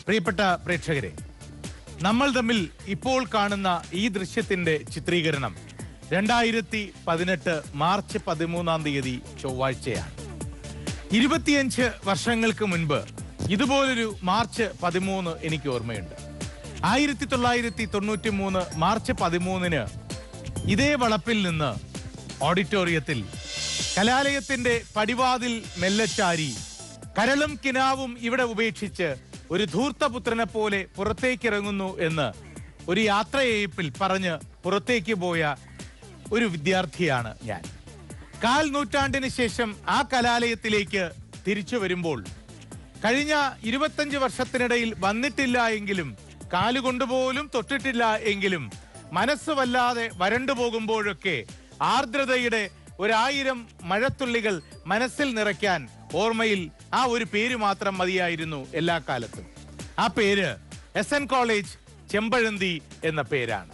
പ്രിയപ്പെട്ട പ്രേക്ഷകരെ നമ്മൾ തമ്മിൽ ഇപ്പോൾ കാണുന്ന ഈ ദൃശ്യത്തിന്റെ ചിത്രീകരണം രണ്ടായിരത്തി പതിനെട്ട് മാർച്ച് പതിമൂന്നാം തീയതി ചൊവ്വാഴ്ചയാണ് ഇരുപത്തിയഞ്ച് വർഷങ്ങൾക്ക് മുൻപ് ഇതുപോലൊരു മാർച്ച് പതിമൂന്ന് എനിക്ക് ഓർമ്മയുണ്ട് ആയിരത്തി തൊള്ളായിരത്തി തൊണ്ണൂറ്റി മൂന്ന് മാർച്ച് പതിമൂന്നിന് ഇതേ വളപ്പിൽ നിന്ന് ഓഡിറ്റോറിയത്തിൽ കലാലയത്തിന്റെ പടിവാതിൽ മെല്ലച്ചാരി കരളും കിനാവും ഇവിടെ ഉപേക്ഷിച്ച് ഒരു ധൂർത്തപുത്രനെ പോലെ പുറത്തേക്കിറങ്ങുന്നു എന്ന് ഒരു യാത്രയയപ്പിൽ പറഞ്ഞ് പുറത്തേക്ക് പോയ ഒരു വിദ്യാർത്ഥിയാണ് ഞാൻ കാൽ നൂറ്റാണ്ടിന് ശേഷം ആ കലാലയത്തിലേക്ക് തിരിച്ചു വരുമ്പോൾ കഴിഞ്ഞ ഇരുപത്തഞ്ച് വർഷത്തിനിടയിൽ വന്നിട്ടില്ല എങ്കിലും കാലുകൊണ്ടുപോലും തൊട്ടിട്ടില്ല എങ്കിലും മനസ്സ് വല്ലാതെ വരണ്ടു പോകുമ്പോഴൊക്കെ ആർദ്രതയുടെ ഒരായിരം മഴത്തുള്ളികൾ മനസ്സിൽ നിറയ്ക്കാൻ ഓർമ്മയിൽ ആ ഒരു പേര് മാത്രം മതിയായിരുന്നു എല്ലാ കാലത്തും ആ പേര് എസ് എൻ കോളേജ് ചെമ്പഴന്തി എന്ന പേരാണ്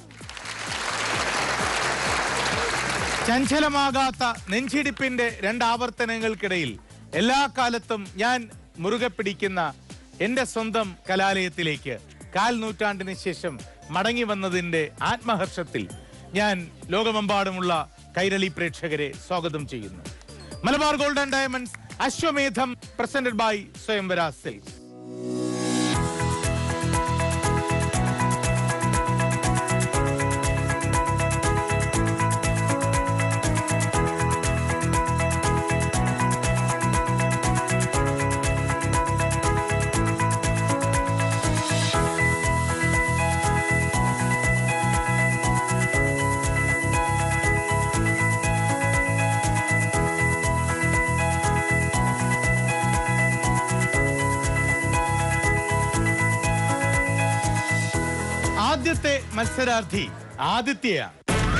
ചഞ്ചലമാകാത്ത നെഞ്ചിടിപ്പിന്റെ രണ്ടാവർത്തനങ്ങൾക്കിടയിൽ എല്ലാ കാലത്തും ഞാൻ മുറുകെ പിടിക്കുന്ന എന്റെ സ്വന്തം കലാലയത്തിലേക്ക് കാൽ നൂറ്റാണ്ടിന് ശേഷം മടങ്ങി വന്നതിന്റെ ആത്മഹർഷത്തിൽ ഞാൻ ലോകമെമ്പാടുമുള്ള കൈരളി പ്രേക്ഷകരെ സ്വാഗതം ചെയ്യുന്നു Malabar golden diamonds Ashwamedham presented by Swayamvara silks ആദ്യത്തെ മത്സരാർത്ഥി ആദിത്യയാണ്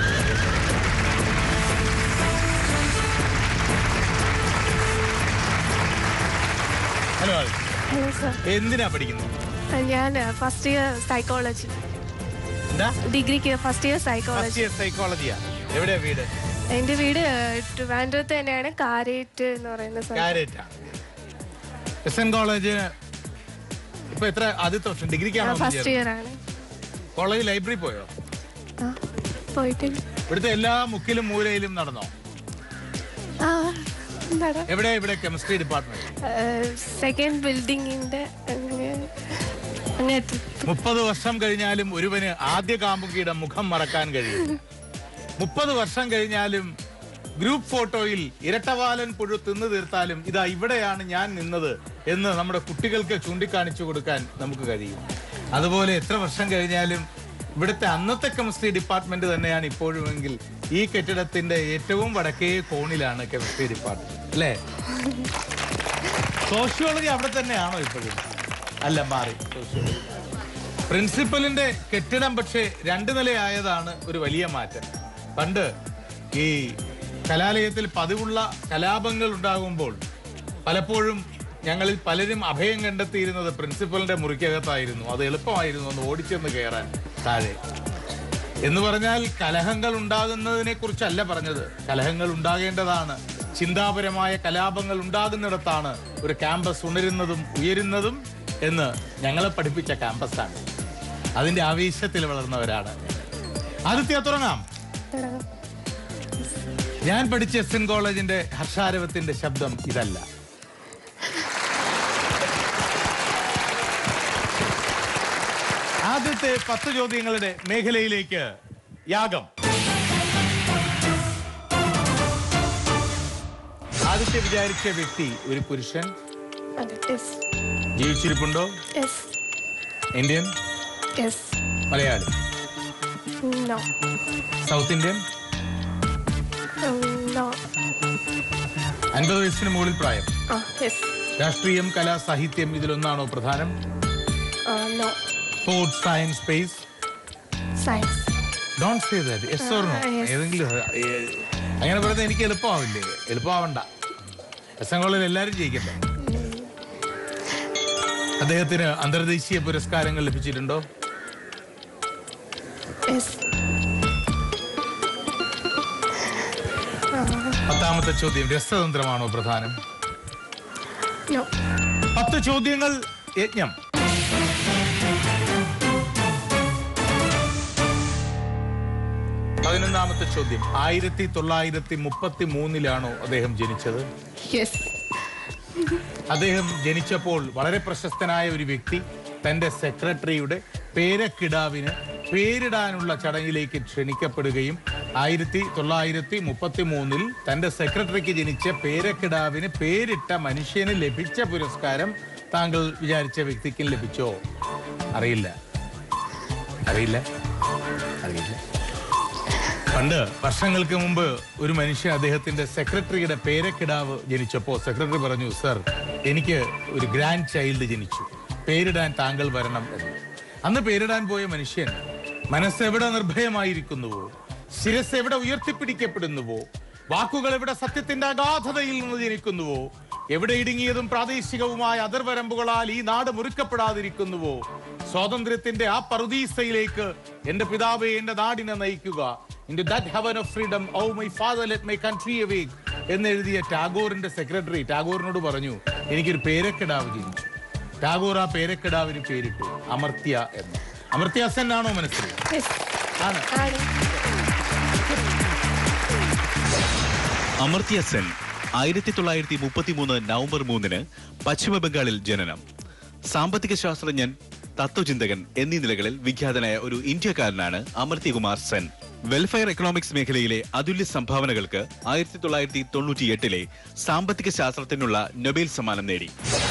ഹലോ ഹലോ സർ എന്തിനാ പഠിക്കുന്നത് ഞാൻ ഫസ്റ്റ് ഇയർ സൈക്കോളജി എന്താ ഡിഗ്രിക്ക് first year psychology first year സൈക്കോളജിയാ എവിടെയാ വീട് എൻ്റെ വീട് ട്രിവാൻഡ്രത്ത് തന്നെയാണ് കാരേറ്റ് എന്ന് പറയുന്ന സ്ഥലം കാരറ്റാ എസ് എൻ കോളേജ് ഇപ്പൊ എത്ര ആദ്യത്തെ വർഷം ഡിഗ്രിക്കാണോ ഫസ്റ്റ് ഇയർ ആണ് കോളേജ് ലൈബ്രറി പോയോ ആ പോയിട്ടുണ്ട് ഇവിടുത്തെ എല്ലാ മുക്കിലും മൂലയിലും നടന്നോ ആ എന്താണ് എവിടെ ഇവിടെ കെമിസ്ട്രി ഡിപ്പാർട്ട്മെന്റ് സെക്കൻഡ് ബിൽഡിങ്ങിൻ്റെ അങ്ങേറ്റം മുപ്പത് വർഷം കഴിഞ്ഞാലും ഒരുവന് ആദ്യ കാമുകിയുടെ മുഖം മറക്കാൻ കഴിയും മുപ്പത് വർഷം കഴിഞ്ഞാലും ഗ്രൂപ്പ് ഫോട്ടോയിൽ ഇരട്ടവാലൻ പുഴു തിന്നു തീർത്താലും ഇതാ ഇവിടെയാണ് ഞാൻ നിന്നത് എന്ന് നമ്മുടെ കുട്ടികൾക്ക് ചൂണ്ടിക്കാണിച്ചു കൊടുക്കാൻ നമുക്ക് കഴിയും അതുപോലെ എത്ര വർഷം കഴിഞ്ഞാലും ഇവിടുത്തെ അന്നത്തെ കെമിസ്ട്രി ഡിപ്പാർട്ട്മെന്റ് തന്നെയാണ് ഇപ്പോഴുമെങ്കിൽ ഈ കെട്ടിടത്തിന്റെ ഏറ്റവും വടക്കേ കോണിലാണ് കെമിസ്ട്രി ഡിപ്പാർട്ട്മെന്റ് അല്ലേ സോഷ്യോളജി അവിടെ തന്നെയാണോ ഇപ്പോഴും അല്ല മാറി സോഷ്യോളജി പ്രിൻസിപ്പലിന്റെ കെട്ടിടം പക്ഷേ രണ്ടു നിലയായതാണ് ഒരു വലിയ മാറ്റം പണ്ട് ഈ കലാലയത്തിൽ പതിവുള്ള കലാപങ്ങൾ ഉണ്ടാകുമ്പോൾ പലപ്പോഴും ഞങ്ങളിൽ പലരും അഭയം കണ്ടെത്തിയിരുന്നത് പ്രിൻസിപ്പലിന്റെ മുറിക്കകത്തായിരുന്നു അത് എളുപ്പമായിരുന്നു ഒന്ന് ഓടിച്ചെന്ന് കയറാൻ താഴെ എന്ന് പറഞ്ഞാൽ കലഹങ്ങൾ ഉണ്ടാകുന്നതിനെ കുറിച്ചല്ല പറഞ്ഞത് കലഹങ്ങൾ ഉണ്ടാകേണ്ടതാണ് ചിന്താപരമായ കലാപങ്ങൾ ഉണ്ടാകുന്നിടത്താണ് ഒരു ക്യാമ്പസ് ഉണരുന്നതും ഉയരുന്നതും എന്ന് ഞങ്ങളെ പഠിപ്പിച്ച ക്യാമ്പസാണ് അതിന്റെ ആവേശത്തിൽ വളർന്നവരാണ് ആദിത്യ തുടങ്ങാം തുടങ്ങാം ഞാൻ പഠിച്ച എസ് എൻ കോളേജിന്റെ ഹർഷാരവത്തിന്റെ ശബ്ദം ഇതല്ല ആദ്യത്തെ പത്ത് ചോദ്യങ്ങളുടെ മേഖലയിലേക്ക് യാഗം ആദ്യത്തെ വിചാരിച്ച വ്യക്തി ഒരു പുരുഷൻ അതെ യെസ് ജീവിച്ചിരിപ്പുണ്ടോ yes Indian yes Malayali no south Indian no അൻപത് വയസ്സിന് മുകളിൽ പ്രായം ആ യെസ് രാഷ്ട്രീയം കല സാഹിത്യം ഇതിലൊന്നാണോ പ്രധാനം no sports science space science don't say that yes or no Ah, yes. ഏതെങ്കിലും ഏ, അങ്ങനെ പറയുന്നത് എനിക്ക് എളുപ്പമാവില്ലേ എളുപ്പമാവണ്ട എസ് എൻ കോളേജിൽ എല്ലാവരും ജയിക്കട്ടെ അദ്ദേഹത്തിന് അന്തർദേശീയ പുരസ്കാരങ്ങൾ ലഭിച്ചിട്ടുണ്ടോ യെസ് പത്താമത്തെ ചോദ്യം രസതന്ത്രമാണോ പ്രധാനം നോ പത്ത് ചോദ്യങ്ങൾ യജ്ഞം പതിനൊന്നാമത്തെ ചോദ്യം ആയിരത്തി തൊള്ളായിരത്തി മുപ്പത്തി മൂന്നിലാണോ അദ്ദേഹം ജനിച്ചത് യെസ് അദ്ദേഹം ജനിച്ചപ്പോൾ വളരെ പ്രശസ്തനായ ഒരു വ്യക്തി തന്റെ സെക്രട്ടറിയുടെ പേരക്കിടാവിന് പേരിടാനുള്ള ചടങ്ങിലേക്ക് ക്ഷണിക്കപ്പെടുകയും ആയിരത്തി തൊള്ളായിരത്തി മുപ്പത്തി മൂന്നിൽ തന്റെ സെക്രട്ടറിക്ക് ജനിച്ച പേരക്കിടാവിന് പേരിട്ട മനുഷ്യന് ലഭിച്ച പുരസ്കാരം താങ്കൾ വിചാരിച്ച വ്യക്തിക്കും ലഭിച്ചോ അറിയില്ല അറിയില്ല അറിയില്ല പണ്ട് വർഷങ്ങൾക്ക് മുമ്പ് ഒരു മനുഷ്യൻ അദ്ദേഹത്തിന്റെ സെക്രട്ടറിയുടെ പേരക്കിടാവ് ജനിച്ചപ്പോൾ സെക്രട്ടറി പറഞ്ഞു സർ എനിക്ക് ഒരു ഗ്രാൻഡ് ചൈൽഡ് ജനിച്ചു പേരിടാൻ താങ്കൾ വരണം എന്ന് അന്ന് പേരിടാൻ പോയ മനുഷ്യൻ മനസ്സെവിടെ നിർഭയമായിരിക്കുന്നുവോ ശിരസ് എവിടെ ഉയർത്തിപ്പിടിക്കപ്പെടുന്നുവോ വാക്കുകൾ എവിടെ സത്യത്തിന്റെ അഗാധതയിൽ നിന്ന് ജനിക്കുന്നുവോ എവിടെ ഇടുങ്ങിയതും പ്രാദേശികവുമായ അതിർവരമ്പുകളാൽ ഈ നാട് മുറിക്കപ്പെടാതിരിക്കുന്നുവോ സ്വാതന്ത്ര്യത്തിന്റെ ആ പറുദീസയിലേക്ക് എന്റെ പിതാവെ എന്റെ നാടിനെ നയിക്കുക in that heaven of freedom oh my father let my country awake എന്നെഴുതിയ ടാഗോറിന്റെ സെക്രട്ടറി ടാഗോറിനോട് പറഞ്ഞു എനിക്കൊരു പേരക്കിടാവ് ജനിച്ചു ടാഗോർ ആ പേരക്കിടാവിന് പേരിട്ടു അമർത്യ എന്ന് അമർത്യ സെൻ ആണോ മനസ്സിൽ യെസ് ആണ് ആണ് അമർത്യ സെൻ ആയിരത്തി തൊള്ളായിരത്തി മുപ്പത്തി മൂന്ന് നവംബർ മൂന്നിന് പശ്ചിമ ബംഗാളിൽ ജനനം സാമ്പത്തിക ശാസ്ത്രജ്ഞൻ തത്വചിന്തകൻ എന്നീ നിലകളിൽ വിഖ്യാതനായ ഒരു ഇന്ത്യക്കാരനാണ് അമർത്യകുമാർ സെൻ വെൽഫെയർ എക്കണോമിക്സ് മേഖലയിലെ അതുല്യ സംഭാവനകൾക്ക് ആയിരത്തി തൊള്ളായിരത്തി തൊണ്ണൂറ്റിയെട്ടിലെ സാമ്പത്തിക ശാസ്ത്രത്തിനുള്ള നൊബേൽ സമ്മാനം നേടി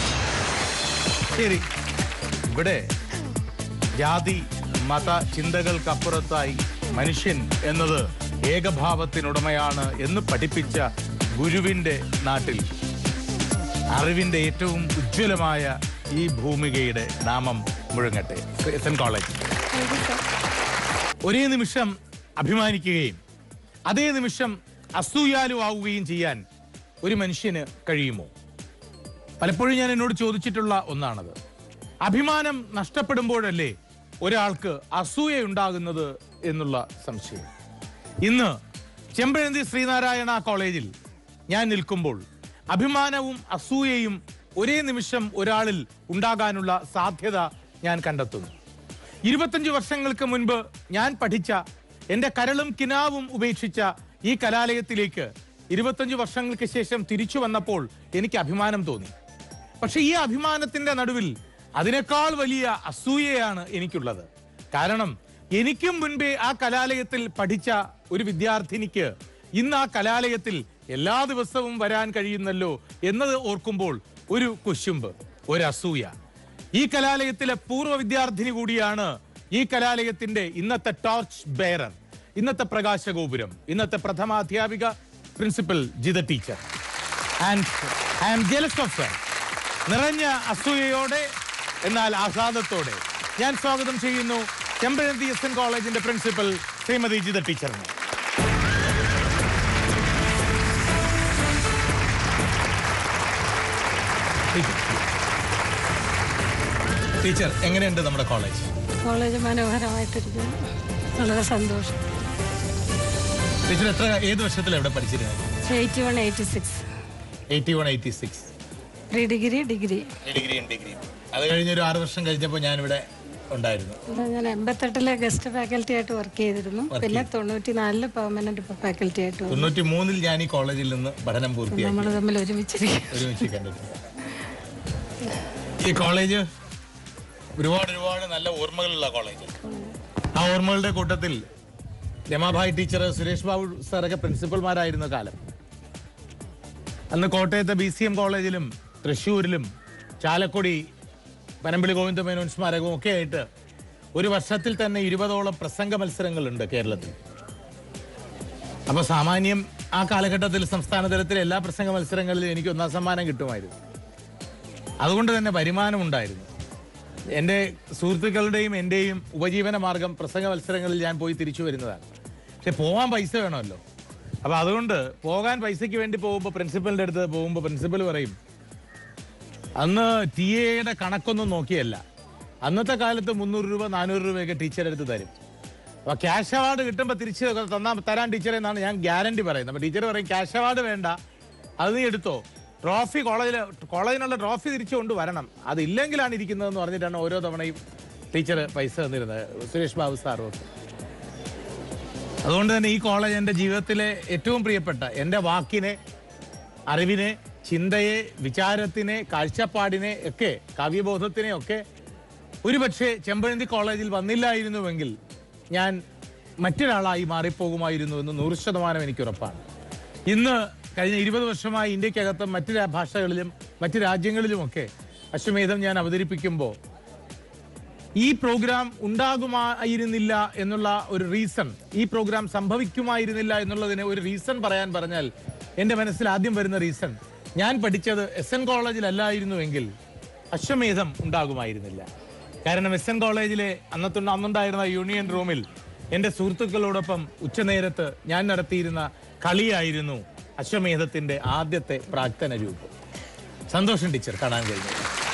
ശരി ഇവിടെ ജാതി മത ചിന്തകൾക്കപ്പുറത്തായി മനുഷ്യൻ എന്നത് ഏകഭാവത്തിനുടമയാണ് എന്ന് പഠിപ്പിച്ച ഗുരുവിന്റെ നാട്ടിൽ അറിവിന്റെ ഏറ്റവും ഉജ്ജ്വലമായ ഈ ഭൂമികയുടെ നാമം മുഴങ്ങട്ടെ S N college thank you sir ഒരേ നിമിഷം അഭിമാനിക്കുകയും അതേ നിമിഷം അസൂയാലുവാവുകയും ചെയ്യാൻ ഒരു മനുഷ്യന് കഴിയുമോ പലപ്പോഴും ഞാൻ എന്നോട് ചോദിച്ചിട്ടുള്ള ഒന്നാണത് അഭിമാനം നഷ്ടപ്പെടുമ്പോഴല്ലേ ഒരാൾക്ക് അസൂയ ഉണ്ടാകുന്നത് എന്നുള്ള സംശയം ഇന്ന് ചെമ്പഴന്തി ശ്രീനാരായണ കോളേജിൽ ഞാൻ നിൽക്കുമ്പോൾ അഭിമാനവും അസൂയയും ഒരേ നിമിഷം ഒരാളിൽ ഉണ്ടാകാനുള്ള സാധ്യത ഞാൻ കണ്ടെത്തുന്നു ഇരുപത്തഞ്ച് വർഷങ്ങൾക്ക് മുൻപ് ഞാൻ പഠിച്ച എന്റെ കരളും കിനാവും ഉപേക്ഷിച്ച ഈ കലാലയത്തിലേക്ക് ഇരുപത്തഞ്ച് വർഷങ്ങൾക്ക് ശേഷം തിരിച്ചു വന്നപ്പോൾ എനിക്ക് അഭിമാനം തോന്നി പക്ഷെ ഈ അഭിമാനത്തിന്റെ നടുവിൽ അതിനേക്കാൾ വലിയ അസൂയയാണ് എനിക്കുള്ളത് കാരണം എനിക്കും മുൻപേ ആ കലാലയത്തിൽ പഠിച്ച ഒരു വിദ്യാർത്ഥിനിക്ക് ഇന്ന് ആ കലാലയത്തിൽ എല്ലാ ദിവസവും വരാൻ കഴിയുന്നല്ലോ എന്നത് ഓർക്കുമ്പോൾ ഒരു കുശുമ്പ് ഒരു അസൂയ ഈ കലാലയത്തിലെ പൂർവ്വ വിദ്യാർത്ഥിനി കൂടിയാണ് ഈ കലാലയത്തിന്റെ ഇന്നത്തെ ടോർച്ച് ബെയറർ ഇന്നത്തെ പ്രകാശഗോപുരം ഇന്നത്തെ പ്രഥമാധ്യാപിക principal Jitha teacher and I am jealous of sir നിറഞ്ഞ അസൂയയോടെ എന്നാൽ ആഹ്ലാദത്തോടെ ഞാൻ സ്വാഗതം ചെയ്യുന്നു ചെമ്പഴന്തി എസ് എൻ കോളേജിന്റെ പ്രിൻസിപ്പൽ ശ്രീമതി ജിത ടീച്ചറിനെ ടീച്ചർ എങ്ങനെയുണ്ട് നമ്മുടെ കോളേജ് കോളേജ് മനോഹരമായിട്ടിരിക്കുന്നു വളരെ സന്തോഷം ടീച്ചർ എത്ര ഏത് വർഷത്തിൽ എവിടെ പഠിച്ചിരുന്നത് eighty one eighty six eighty one eighty six pre degree degree ഡിഗ്രിയും ഡിഗ്രിയും അത് കഴിഞ്ഞ് ഒരു ആറ് വർഷം കഴിഞ്ഞപ്പോൾ ഞാനിവിടെ ഉണ്ടായിരുന്നു ഇവിടെ ഞാൻ എൺപത്തെട്ടിലെ ഗസ്റ്റ് ഫാക്കൽറ്റി ആയിട്ട് വർക്ക് ചെയ്തിരുന്നു പിന്നെ തൊണ്ണൂറ്റി നാലില് പെർമനന്റ് ഫാക്കൽറ്റി ആയിട്ട് വന്നു തൊണ്ണൂറ്റി മൂന്നിൽ ഞാൻ ഈ കോളേജിൽ നിന്ന് പഠനം പൂർത്തിയാക്കി നമ്മൾ തമ്മിൽ ഒരുമിച്ചിരിക്കും ഒരുമിച്ച് കണ്ടിട്ടുണ്ട് ഈ കോളേജ് ഒരുപാട് ഒരുപാട് നല്ല ഓർമ്മകളുള്ള കോളേജ് ആ ഓർമ്മകളുടെ കൂട്ടത്തിൽ രമാഭായ് ടീച്ചർ സുരേഷ് ബാബു സാറൊക്കെ പ്രിൻസിപ്പൽമാരായിരുന്ന കാലം അന്ന് കോട്ടയത്തെ ബി സി എം കോളേജിലും തൃശ്ശൂരിലും ചാലക്കുടി പനമ്പിളി ഗോവിന്ദ മേനോൻ സ്മാരകവും ഒക്കെ ആയിട്ട് ഒരു വർഷത്തിൽ തന്നെ ഇരുപതോളം പ്രസംഗ മത്സരങ്ങളുണ്ട് കേരളത്തിൽ അപ്പൊ സാമാന്യം ആ കാലഘട്ടത്തിൽ സംസ്ഥാന തലത്തിലെ എല്ലാ പ്രസംഗ മത്സരങ്ങളിലും എനിക്ക് ഒന്നാം സമ്മാനം കിട്ടുമായിരുന്നു അതുകൊണ്ട് തന്നെ വരുമാനം ഉണ്ടായിരുന്നു എൻ്റെ സുഹൃത്തുക്കളുടെയും എൻ്റെയും ഉപജീവന മാർഗം പ്രസംഗ മത്സരങ്ങളിൽ ഞാൻ പോയി തിരിച്ചു വരുന്നതാണ് പക്ഷെ പോകാൻ പൈസ വേണമല്ലോ അപ്പൊ അതുകൊണ്ട് പോകാൻ പൈസയ്ക്ക് വേണ്ടി പോകുമ്പോൾ പ്രിൻസിപ്പലിന്റെ അടുത്ത് പോകുമ്പോൾ പ്രിൻസിപ്പൽ പറയും അന്ന് ടി എയുടെ കണക്കൊന്നും നോക്കിയല്ല അന്നത്തെ കാലത്ത് മുന്നൂറ് രൂപ നാനൂറ് രൂപയൊക്കെ ടീച്ചറെ അടുത്ത് തരും അപ്പൊ ക്യാഷ് അവാർഡ് കിട്ടുമ്പോൾ തിരിച്ച് തന്നാ തരാൻ ടീച്ചറെ എന്നാണ് ഞാൻ ഗ്യാരണ്ടി പറയുന്നത് അപ്പൊ ടീച്ചർ പറയും ക്യാഷ് അവാർഡ് വേണ്ട അത് നീ എടുത്തോ ട്രോഫി കോളേജിൽ കോളേജിനുള്ള ട്രോഫി തിരിച്ചു കൊണ്ടുവരണം അതില്ലെങ്കിലാണ് ഇരിക്കുന്നതെന്ന് പറഞ്ഞിട്ടാണ് ഓരോ തവണയും ടീച്ചർ പൈസ തന്നിരുന്നത് സുരേഷ് ബാബു സാറും ഒക്കെ അതുകൊണ്ട് തന്നെ ഈ കോളേജ് എൻ്റെ ജീവിതത്തിലെ ഏറ്റവും പ്രിയപ്പെട്ട എൻ്റെ വാക്കിനെ അറിവിനെ ചിന്തയെ വിചാരത്തിനെ കാഴ്ചപ്പാടിനെ ഒക്കെ കാവ്യബോധത്തിനെ ഒക്കെ ഒരുപക്ഷെ ചെമ്പഴന്തി കോളേജിൽ വന്നില്ലായിരുന്നുവെങ്കിൽ ഞാൻ മറ്റൊരാളായി മാറിപ്പോകുമായിരുന്നു എന്ന് നൂറ് ശതമാനം എനിക്ക് ഉറപ്പാണ് ഇന്ന് കഴിഞ്ഞ ഇരുപത് വർഷമായി ഇന്ത്യക്കകത്തും മറ്റ് രാ- ഭാഷകളിലും മറ്റ് രാജ്യങ്ങളിലുമൊക്കെ അശ്വമേധം ഞാൻ അവതരിപ്പിക്കുമ്പോൾ ഈ പ്രോഗ്രാം ഉണ്ടാകുമായിരുന്നില്ല എന്നുള്ള ഒരു റീസൺ ഈ പ്രോഗ്രാം സംഭവിക്കുമായിരുന്നില്ല എന്നുള്ളതിന് ഒരു റീസൺ പറയാൻ പറഞ്ഞാൽ എൻ്റെ മനസ്സിൽ ആദ്യം വരുന്ന റീസൺ ഞാൻ പഠിച്ചത് എസ് എൻ കോളേജിലല്ലായിരുന്നുവെങ്കിൽ അശ്വമേധം ഉണ്ടാകുമായിരുന്നില്ല കാരണം എസ് എൻ കോളേജിലെ അന്നത്തെ അന്നുണ്ടായിരുന്ന യൂണിയൻ റൂമിൽ എൻ്റെ സുഹൃത്തുക്കളോടൊപ്പം ഉച്ചനേരത്ത് ഞാൻ നടത്തിയിരുന്ന കളിയായിരുന്നു അശ്വമേധത്തിന്റെ ആദ്യത്തെ പ്രാക്തന രൂപം സന്തോഷം ടീച്ചർ കാണാൻ കഴിഞ്ഞു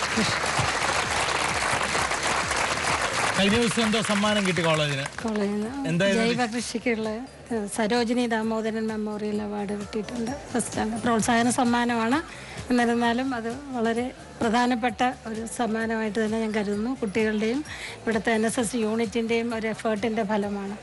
കഴിഞ്ഞ ദിവസം എന്തോ സമ്മാനം കിട്ടി കോളേജിന് കോളേജിൽ എന്തായിരുന്നു ജൈവ കൃഷിക്കുള്ള ഏഹ്, സരോജിനി ദാമോദരൻ മെമ്മോറിയൽ അവാർഡ് കിട്ടിയിട്ടുണ്ട് ഫസ്റ്റ് ആണ് പ്രോത്സാഹന സമ്മാനമാണ് എന്നിരുന്നാലും അത് വളരെ പ്രധാനപ്പെട്ട ഒരു സമ്മാനമായിട്ട് തന്നെ ഞാൻ കരുതുന്നു കുട്ടികളുടെയും ഇവിടുത്തെ എൻ എസ് എസ് യൂണിറ്റിൻ്റെയും ഒരു എഫേർട്ടിൻ്റെ ഫലമാണ്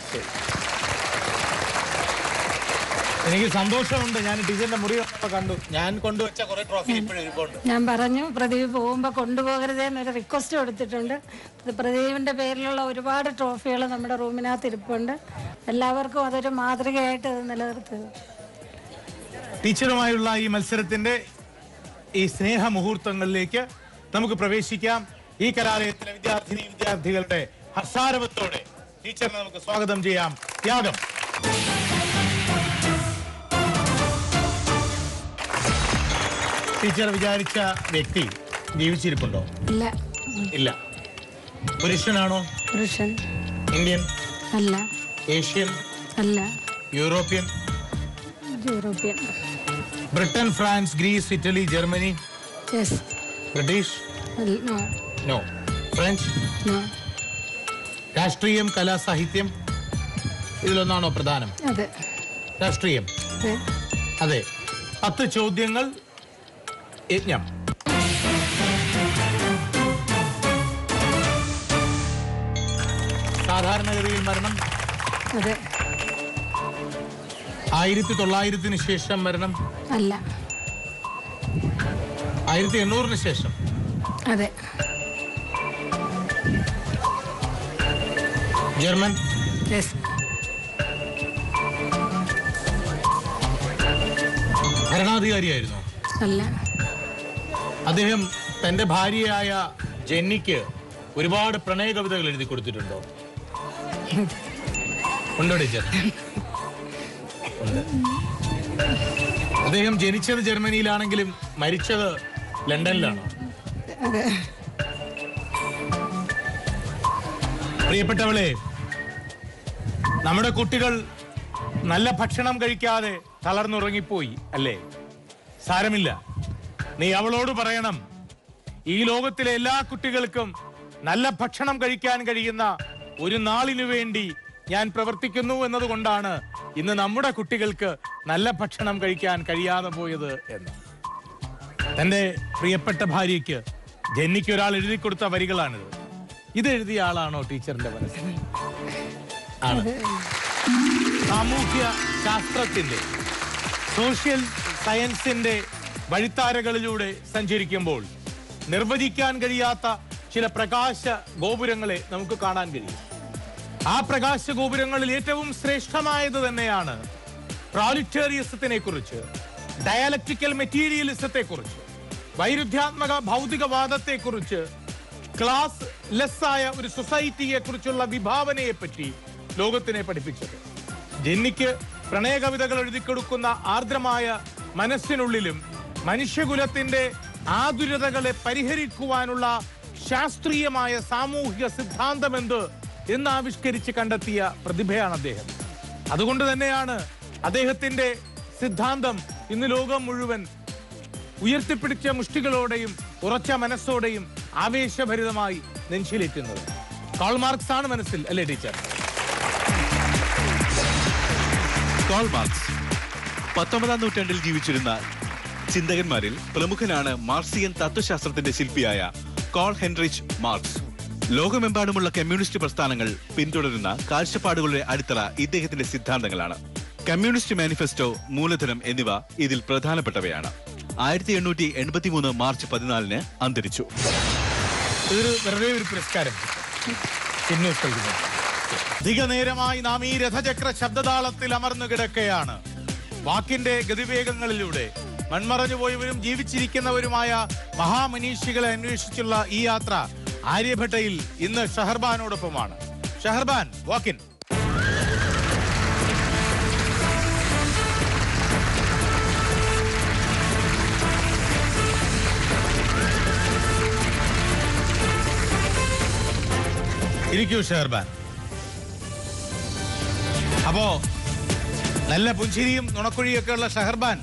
എനിക്ക് സന്തോഷമുണ്ട് ഞാൻ ടീച്ചറിന്റെ മുറി വന്നപ്പോ കണ്ടു ഞാൻ കൊണ്ടുവച്ച കുറെ ട്രോഫി ഇപ്പോഴും ഇരിപ്പുണ്ട് ഞാൻ പറഞ്ഞു പ്രദീപ് പോകുമ്പോൾ കൊണ്ടുപോകരുതേ എന്നൊരു റിക്വസ്റ്റ് കൊടുത്തിട്ടുണ്ട് ഇത് പ്രദീപിൻ്റെ പേരിലുള്ള ഒരുപാട് ട്രോഫികൾ നമ്മുടെ റൂമിനകത്ത് ഇരിപ്പുണ്ട് എല്ലാവർക്കും അതൊരു മാതൃകയായിട്ട് അത് നിലനിർത്തുക ടീച്ചറുമായുള്ള ഈ മത്സരത്തിന്റെ ഈ സ്നേഹ മുഹൂർത്തങ്ങളിലേക്ക് നമുക്ക് പ്രവേശിക്കാം ഈ കലാലയത്തിലെ വിദ്യാർത്ഥിനി വിദ്യാർത്ഥികളുടെ ഹർഷാരവത്തോടെ ടീച്ചറിനെ നമുക്ക് സ്വാഗതം ചെയ്യാം ത്യാഗം ടീച്ചർ വിചാരിച്ച വ്യക്തി ജീവിച്ചിരിപ്പുണ്ടോ ഇല്ല ഇല്ല പുരുഷനാണോ പുരുഷൻ ഇന്ത്യൻ അല്ല ഏഷ്യൻ അല്ല European European Britain France Greece Italy Germany yes British no no French no രാഷ്ട്രീയം കലാ സാഹിത്യം ഇതിലൊന്നാണോ പ്രധാനം അതെ രാഷ്ട്രീയം അതെ അതെ പത്ത് ചോദ്യങ്ങൾ യജ്ഞം സാധാരണഗതിയിൽ മരണം അതെ ആയിരത്തി തൊള്ളായിരത്തിന് ശേഷം മരണം അല്ല ആയിരത്തി എണ്ണൂറിന് ശേഷം അതെ ജർമ്മൻ യെസ് ഭരണാധികാരിയായിരുന്നു അല്ല അദ്ദേഹം തന്റെ ഭാര്യയായ ജെന്നിക്ക് ഒരുപാട് പ്രണയ കവിതകൾ എഴുതി കൊടുത്തിട്ടുണ്ടോ ഉണ്ടോ ടീച്ചർ ഉണ്ട്. അദ്ദേഹം ജനിച്ചത് ജർമ്മനിയിലാണെങ്കിലും മരിച്ചത് ലണ്ടനിലാണോ അതെ പ്രിയപ്പെട്ടവളെ നമ്മുടെ കുട്ടികൾ നല്ല ഭക്ഷണം കഴിക്കാതെ തളർന്നുറങ്ങിപ്പോയി അല്ലേ സാരമില്ല നീ അവളോട് പറയണം ഈ ലോകത്തിലെ എല്ലാ കുട്ടികൾക്കും നല്ല ഭക്ഷണം കഴിക്കാൻ കഴിയുന്ന ഒരു നാളിനു വേണ്ടി ഞാൻ പ്രവർത്തിക്കുന്നു എന്നതുകൊണ്ടാണ് ഇന്ന് നമ്മുടെ കുട്ടികൾക്ക് നല്ല ഭക്ഷണം കഴിക്കാൻ കഴിയാതെ പോയത് എന്ന് തന്റെ പ്രിയപ്പെട്ട ഭാര്യയ്ക്ക് ജെന്നിക്ക് ഒരാൾ എഴുതി കൊടുത്ത വരികളാണിത് ഇത് എഴുതിയ ആളാണോ ടീച്ചറിന്റെ മനസ്സിൽ ആണ് സാമൂഹ്യ ശാസ്ത്രത്തിന്റെ സോഷ്യൽ സയൻസിന്റെ വഴിത്താരകളിലൂടെ സഞ്ചരിക്കുമ്പോൾ നിർവചിക്കാൻ കഴിയാത്ത ചില പ്രകാശ ഗോപുരങ്ങളെ നമുക്ക് കാണാൻ കഴിയും ആ പ്രകാശ ഗോപുരങ്ങളിൽ ഏറ്റവും ശ്രേഷ്ഠമായത് തന്നെയാണ് പ്രോലിറ്റേറിയസത്തിനെ കുറിച്ച് ഡയലക്ട്രിക്കൽ മെറ്റീരിയലിസത്തെ കുറിച്ച് വൈരുദ്ധ്യാത്മക ഭൗതികവാദത്തെ കുറിച്ച് ക്ലാസ് ലെസ് ആയ ഒരു സൊസൈറ്റിയെ കുറിച്ചുള്ള വിഭാവനയെ പറ്റി ലോകത്തിനെ പഠിപ്പിച്ചത് ജെന്നിക്ക് പ്രണയ കവിതകൾ എഴുതി കൊടുക്കുന്ന ആർദ്രമായ മനസ്സിനുള്ളിലും മനുഷ്യകുലത്തിന്റെ ആതുരതകളെ പരിഹരിക്കുവാനുള്ള ശാസ്ത്രീയമായ സാമൂഹിക സിദ്ധാന്തമെന്ത് എന്ന് ആവിഷ്കരിച്ച് കണ്ടെത്തിയ പ്രതിഭയാണ് അദ്ദേഹം അതുകൊണ്ട് തന്നെയാണ് അദ്ദേഹത്തിന്റെ സിദ്ധാന്തം ഇന്ന് ലോകം മുഴുവൻ ഉയർത്തിപ്പിടിച്ച മുഷ്ടികളോടെയും ഉറച്ച മനസ്സോടെയും ആവേശഭരിതമായി നെഞ്ചിലേറ്റുന്നത് കാൾ മാർക്സ് ആണ് മനസ്സിൽ അല്ലേ ടീച്ചർ കാൾ മാർക്സ് പത്തൊമ്പതാം നൂറ്റാണ്ടിൽ ജീവിച്ചിരുന്ന ചിന്തകന്മാരിൽ പ്രമുഖനാണ് മാർസിയൻ തത്വശാസ്ത്രത്തിന്റെ ശില്പിയായ കോൾ ഹെൻറിച്ച് മാർക്സ് ലോകമെമ്പാടുമുള്ള കമ്മ്യൂണിസ്റ്റ് പ്രസ്ഥാനങ്ങൾ പിന്തുടരുന്ന കാഴ്ചപ്പാടുകളുടെ അടിത്തറ ഇദ്ദേഹത്തിന്റെ സിദ്ധാന്തങ്ങളാണ് കമ്മ്യൂണിസ്റ്റ് മാനിഫെസ്റ്റോ മൂലധനം എന്നിവ ഇതിൽ പ്രധാനപ്പെട്ടവയാണ് ആയിരത്തി എണ്ണൂറ്റി എൺപത്തി മൂന്ന് മാർച്ച് പതിനാലിന് അന്തരിച്ചു ഇതൊരു വെറുതെ ഒരു പുരസ്കാരം ചിഹ്നം നൽകുന്നു അധിക നേരമായി നാം ഈ രഥചക്ര ശബ്ദതാളത്തിൽ അമർന്നു കിടക്കുകയാണ് വാക്കിന്റെ ഗതിവേഗങ്ങളിലൂടെ മൺമറഞ്ഞു പോയവരും ജീവിച്ചിരിക്കുന്നവരുമായ മഹാമനീഷികളെ അന്വേഷിച്ചുള്ള ഈ യാത്ര ആര്യഭട്ടയിൽ ഇന്ന് ഷഹർബാനോടൊപ്പമാണ് ഷഹർബാൻ വാക്കിൻ ഇരിക്കൂ ഷെഹർബാൻ അപ്പോ നല്ല പുഞ്ചിരിയും നുണക്കുഴിയൊക്കെ ഉള്ള ഷഹർബാൻ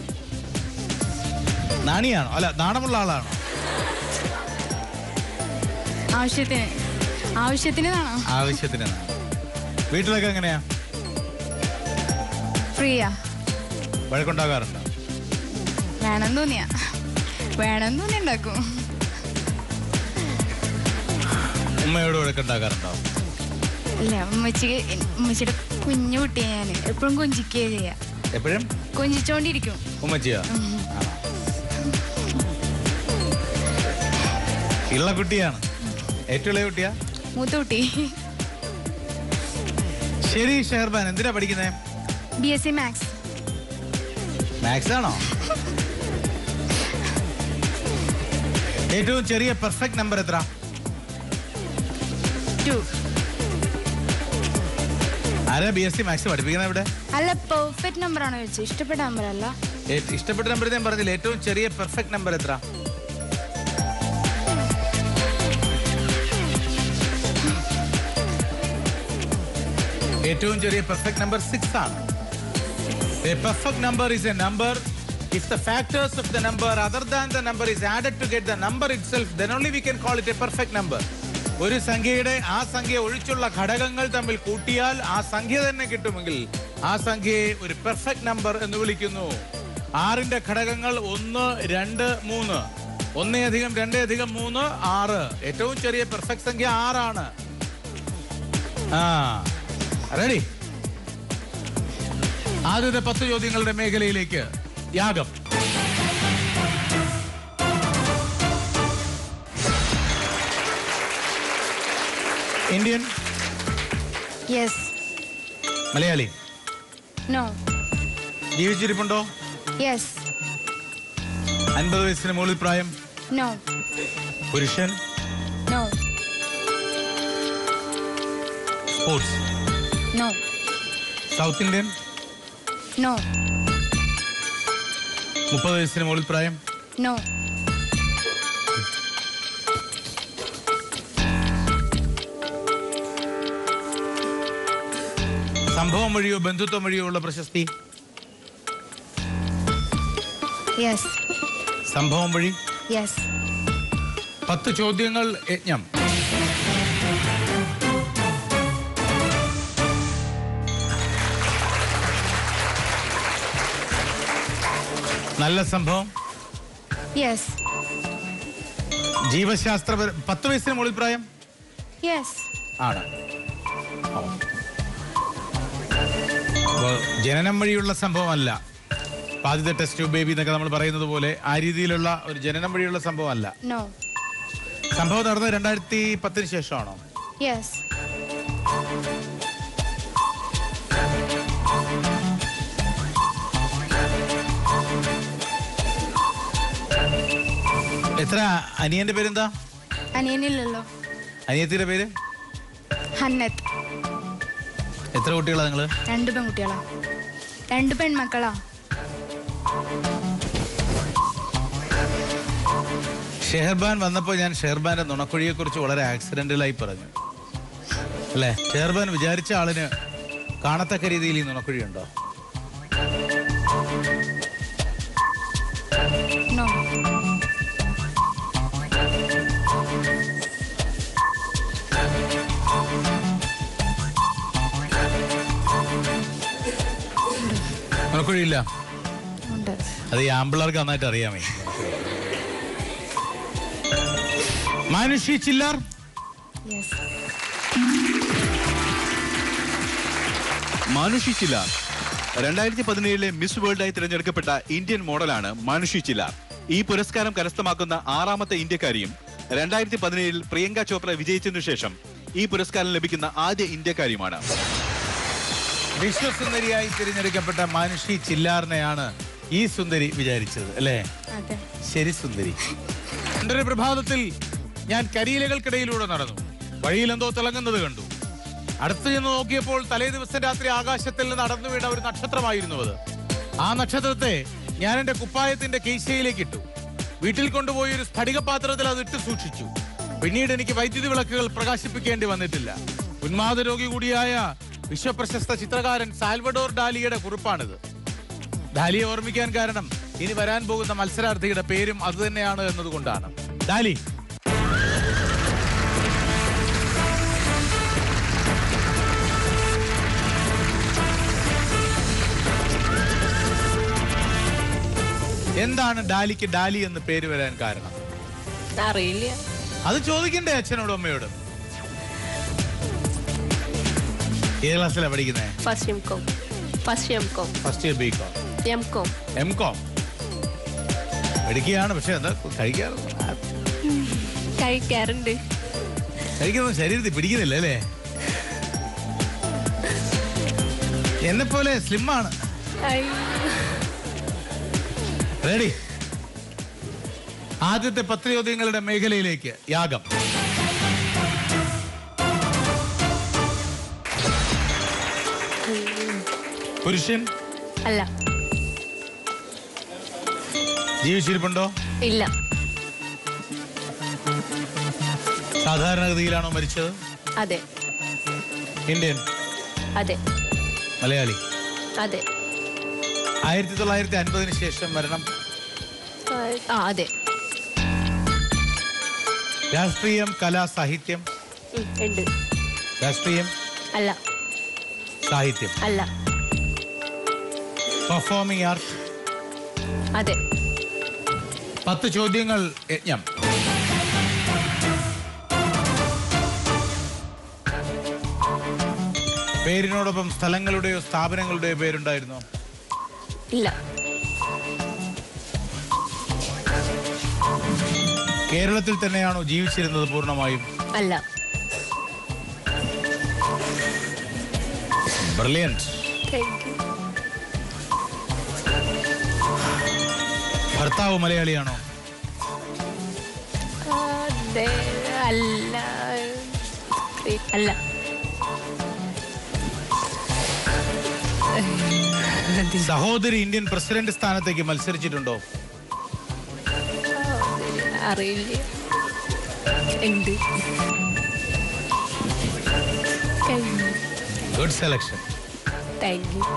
നാണിയാണോ അല്ല നാണമുള്ള ആളാണോ ആവശ്യത്തിന് ആവശ്യത്തിന് വേണോ ആവശ്യത്തിന് നാണം. വീട്ടിലൊക്കെ എങ്ങനെയാ ഫ്രീയാ വഴക്കുണ്ടാകാറുണ്ടോ വേണം തോന്നിയാ വേണം തോന്നി ഉണ്ടാക്കും ഉമ്മയോട് വഴക്കുണ്ടാകാറുണ്ടോ ഇല്ല ഉമ്മച്ചിക്ക് ഉമ്മച്ചിയുടെ കുഞ്ഞു കുട്ടിയെ ഞാൻ എപ്പോഴും കൊഞ്ചിക്കുകയെ ചെയ്യാ എപ്പോഴും കൊഞ്ചിച്ചോണ്ടിരിക്കും ഉമ്മച്ചിയോ ഇള്ള കുട്ടിയാണ് ഏറ്റവും ഇളയ കുട്ടിയാ മൂത്ത കുട്ടി ശരി ഷെഹർബാൻ എന്തിനാ പഠിക്കുന്നേ B S C maths maths ആണോ ഏറ്റവും ചെറിയ പെർഫെക്റ്റ് നമ്പർ എത്ര ടു ആരാ ബി എസ് സി മാത്സ് പഠിപ്പിക്കുന്നത് ഇവിടെ അല്ല പെർഫെക്റ്റ് നമ്പർ ആണോ ചോദിച്ചത് ഇഷ്ടപ്പെട്ട നമ്പർ അല്ല ഏ- ഇഷ്ടപ്പെട്ട നമ്പർ ഞാൻ പറഞ്ഞില്ല ഏറ്റവും ചെറിയ പെർഫെക്റ്റ് നമ്പർ എത്ര ഏറ്റവും ചെറിയ പെർഫെക്റ്റ് നമ്പർ സിക്സ് ആണ് A perfect number is a number if the factors of the number other than the number is added to get the number itself then only we can call it a perfect number ഒരു സംഖ്യയുടെ ആ സംഖ്യ ഒഴിച്ചുള്ള ഘടകങ്ങൾ തമ്മിൽ കൂട്ടിയാൽ ആ സംഖ്യ തന്നെ കിട്ടുമെങ്കിൽ ആ സംഖ്യയെ ഒരു പെർഫെക്റ്റ് നമ്പർ എന്ന് വിളിക്കുന്നു ആറിന്റെ ഘടകങ്ങൾ ഒന്ന് രണ്ട് മൂന്ന് ഒന്നേ അധികം രണ്ടേ അധികം മൂന്ന് ആറ് ഏറ്റവും ചെറിയ പെർഫെക്റ്റ് സംഖ്യ ആറാണ് ആ റെഡി ആദ്യത്തെ പത്ത് ചോദ്യങ്ങളുടെ മേഖലയിലേക്ക് യാഗം ഇന്ത്യൻ യെസ് മലയാളി നോ ജീവിച്ചിരിപ്പുണ്ടോ യെസ് അൻപത് വയസ്സിന് മുകളിൽ പ്രായം നോ പുരുഷൻ no sports no south Indian no മുപ്പത് വയസ്സിന് മുകളിൽ പ്രായം നോ സംഭവം വഴിയോ ബന്ധുത്വം വഴിയോ ഉള്ള പ്രശസ്തി യെസ് സംഭവം വഴി യെസ് പത്ത് ചോദ്യങ്ങൾ യജ്ഞം നല്ല സംഭവം യെസ് ജീവശാസ്ത്ര പത്ത് വയസ്സിന് മുകളിൽ പ്രായം യെസ് ആണ് അപ്പോ ജനനം വഴിയുള്ള സംഭവമല്ല അപ്പൊ ആദ്യത്തെ ടെസ്റ്റ് ബേബി എന്നൊക്കെ നമ്മൾ പറയുന്നത് പോലെ ആ രീതിയിലുള്ള ഒരു ജനനം വഴിയുള്ള സംഭവമല്ല നോ സംഭവം നടന്നത് രണ്ടായിരത്തി പത്തിന് ശേഷമാണോ യെസ് എത്ര അനിയന്റെ പേരെന്താ അനിയനില്ലല്ലോ അനിയത്തിയുടെ പേര് ഹന്നത്ത് എത്ര കുട്ടികളാ നിങ്ങള് രണ്ട് പെൺകുട്ടികളാ രണ്ട് പെൺമക്കളാ ഷെഹർബാൻ വന്നപ്പോൾ ഞാൻ ഷെഹർബാന്റെ നുണക്കുഴിയെ കുറിച്ച് വളരെ ആക്സിഡന്റലായി പറഞ്ഞു അല്ലേ ഷെഹർബാൻ വിചാരിച്ച ആളിന് കാണത്തക്ക രീതിയിൽ ഈ നുണക്കുഴി ഉണ്ടോ നോ നുണക്കുഴിയില്ല ഉണ്ട് അത് ഈ ആമ്പിള്ളേർക്ക് നന്നായിട്ട് അറിയാമേ മാനുഷി ചില്ലർ യെസ് മാനുഷി ചില്ലാർ രണ്ടായിരത്തി പതിനേഴിലെ മിസ് വേൾഡായി തിരഞ്ഞെടുക്കപ്പെട്ട ഇന്ത്യൻ മോഡലാണ് മാനുഷി ചില്ലാർ ഈ പുരസ്കാരം കരസ്ഥമാക്കുന്ന ആറാമത്തെ ഇന്ത്യക്കാരിയും രണ്ടായിരത്തി പതിനേഴിൽ പ്രിയങ്ക ചോപ്ര വിജയിച്ചതിനു ശേഷം ഈ പുരസ്കാരം ലഭിക്കുന്ന ആദ്യ ഇന്ത്യക്കാരിയുമാണ് വിശ്വസുന്ദരിയായി തിരഞ്ഞെടുക്കപ്പെട്ട മാനുഷി ചില്ലാറിനെയാണ് ഈ സുന്ദരി വിചാരിച്ചത് അല്ലേ അതെ ശരി സുന്ദരി പണ്ടൊരു പ്രഭാതത്തിൽ ഞാൻ കരിയിലകൾക്കിടയിലൂടെ നടന്നു വഴിയിൽ എന്തോ തിളങ്ങുന്നത് കണ്ടു അടുത്ത് ചെന്ന് നോക്കിയപ്പോൾ തലേ ദിവസം രാത്രി ആകാശത്തിൽ നിന്ന് നടന്നു വീണ ഒരു നക്ഷത്രമായിരുന്നു അത് ആ നക്ഷത്രത്തെ ഞാൻ എന്റെ കുപ്പായത്തിന്റെ കീശയിലേക്ക് ഇട്ടു വീട്ടിൽ കൊണ്ടുപോയി ഒരു സ്ഫടിക പാത്രത്തിൽ അത് ഇട്ട് സൂക്ഷിച്ചു പിന്നീട് എനിക്ക് വൈദ്യുതി വിളക്കുകൾ പ്രകാശിപ്പിക്കേണ്ടി വന്നിട്ടില്ല ഉന്മാദ രോഗി കൂടിയായ വിശ്വപ്രശസ്ത ചിത്രകാരൻ സാൽവഡോർ ഡാലിയുടെ കുറിപ്പാണിത് ഡാലിയെ ഓർമ്മിക്കാൻ കാരണം ഇനി വരാൻ പോകുന്ന മത്സരാർത്ഥിയുടെ പേരും അതുതന്നെയാണ് എന്നതുകൊണ്ടാണ് ഡാലി എന്താണ് ഡാലിക്ക് ഡാലി എന്ന് പേര് വരാൻ കാരണം അറിയില്ല അത് ചോദിക്കണ്ടേ അച്ഛനോടും അമ്മയോടും ഏത് ക്ലാസ്സിലാണ് പഠിക്കുന്നത് first M com first M com first year B com M com M com പഠിക്കുകയാണ് പക്ഷെ എന്താ കഴിക്കാറൊന്നും കഴിക്കാറുണ്ട് കഴിക്കുന്നത് ശരീരത്തിൽ പിടിക്കുന്നില്ല അല്ലേ എന്നെ പോലെ സ്ലിം ആണ് അയ്യോ. റെഡി ആദ്യത്തെ പത്ത് ചോദ്യങ്ങളുടെ മേഖലയിലേക്ക് യാഗം പുരുഷൻ അല്ല ജീവിച്ചിരിപ്പുണ്ടോ ഇല്ല സാധാരണഗതിയിലാണോ മരിച്ചത് അതെ ഇന്ത്യൻ അതെ മലയാളി അതെ ആയിരത്തി തൊള്ളായിരത്തി അൻപതിന് ശേഷം മരണം ആ അതെ രാഷ്ട്രീയം കല സാഹിത്യം ഉം, ഉണ്ട് രാഷ്ട്രീയം അല്ല സാഹിത്യം അല്ല പെർഫോമിംഗ് ആർട്ട് അതെ പത്ത് ചോദ്യങ്ങൾ യജ്ഞം പേരിനോടൊപ്പം സ്ഥലങ്ങളുടെയോ സ്ഥാപനങ്ങളുടെയോ പേരുണ്ടായിരുന്നോ ഇല്ല കേരളത്തിൽ തന്നെയാണോ ജീവിച്ചിരുന്നത് പൂർണ്ണമായും അല്ല ബ്രില്യൻറ്റ് താങ്ക് യു ഭർത്താവ് മലയാളിയാണോ അതെ അല്ല അല്ല സഹോദരി ഇന്ത്യൻ പ്രസിഡന്റ് സ്ഥാനത്തേക്ക് മത്സരിച്ചിട്ടുണ്ടോ അറിയില്ല ഉണ്ട് ഗുഡ് സെലക്ഷൻ താങ്ക് യു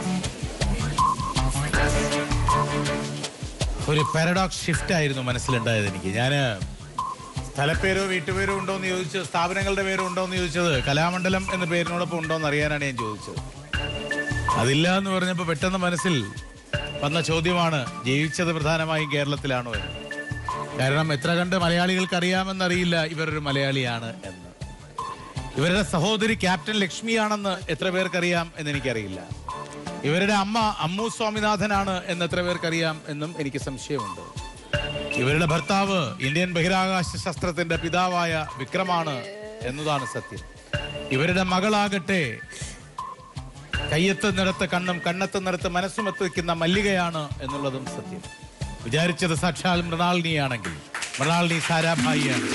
ഒരു പാരഡോക്സ് ഷിഫ്റ്റ് ആയിരുന്നു മനസ്സിലുണ്ടായത് എനിക്ക് ഞാൻ സ്ഥലപ്പേരോ വീട്ടുപേരോ ഉണ്ടോ എന്ന് ചോദിച്ചു സ്ഥാപനങ്ങളുടെ പേരോ ഉണ്ടോ എന്ന് ചോദിച്ചത് കലാമണ്ഡലം എന്ന പേരിനോടൊപ്പം ഉണ്ടോ എന്ന് അറിയാനാണ് ഞാൻ ചോദിച്ചത് അതില്ല എന്ന് പറഞ്ഞപ്പോൾ പെട്ടെന്ന് മനസ്സിൽ വന്ന ചോദ്യമാണ് ജീവിച്ചത് പ്രധാനമായും കേരളത്തിലാണോ എന്ന് കാരണം എത്ര കണ്ട് മലയാളികൾക്ക് അറിയാമെന്നറിയില്ല ഇവരൊരു മലയാളിയാണ് എന്ന് ഇവരുടെ സഹോദരി ക്യാപ്റ്റൻ ലക്ഷ്മിയാണെന്ന് എത്ര പേർക്കറിയാം എന്ന് എനിക്കറിയില്ല ഇവരുടെ അമ്മ അമ്മു സ്വാമിനാഥനാണ് എന്ന് എത്ര പേർക്കറിയാം എന്നും എനിക്ക് സംശയമുണ്ട് ഇവരുടെ ഭർത്താവ് ഇന്ത്യൻ ബഹിരാകാശ ശസ്ത്രത്തിന്റെ പിതാവായ വിക്രമാണ് എന്നതാണ് സത്യം ഇവരുടെ മകളാകട്ടെ കയ്യത്ത് നിറത്ത് കണ്ണും കണ്ണത്ത് നിറത്ത് മനസ്സും എത്തിക്കുന്ന മല്ലികയാണ് എന്നുള്ളതും സത്യം വിചാരിച്ചത് സാക്ഷാൽ മൃണാളിനിയാണെങ്കിൽ മൃണാളിനി സാരാഭായിയാണ്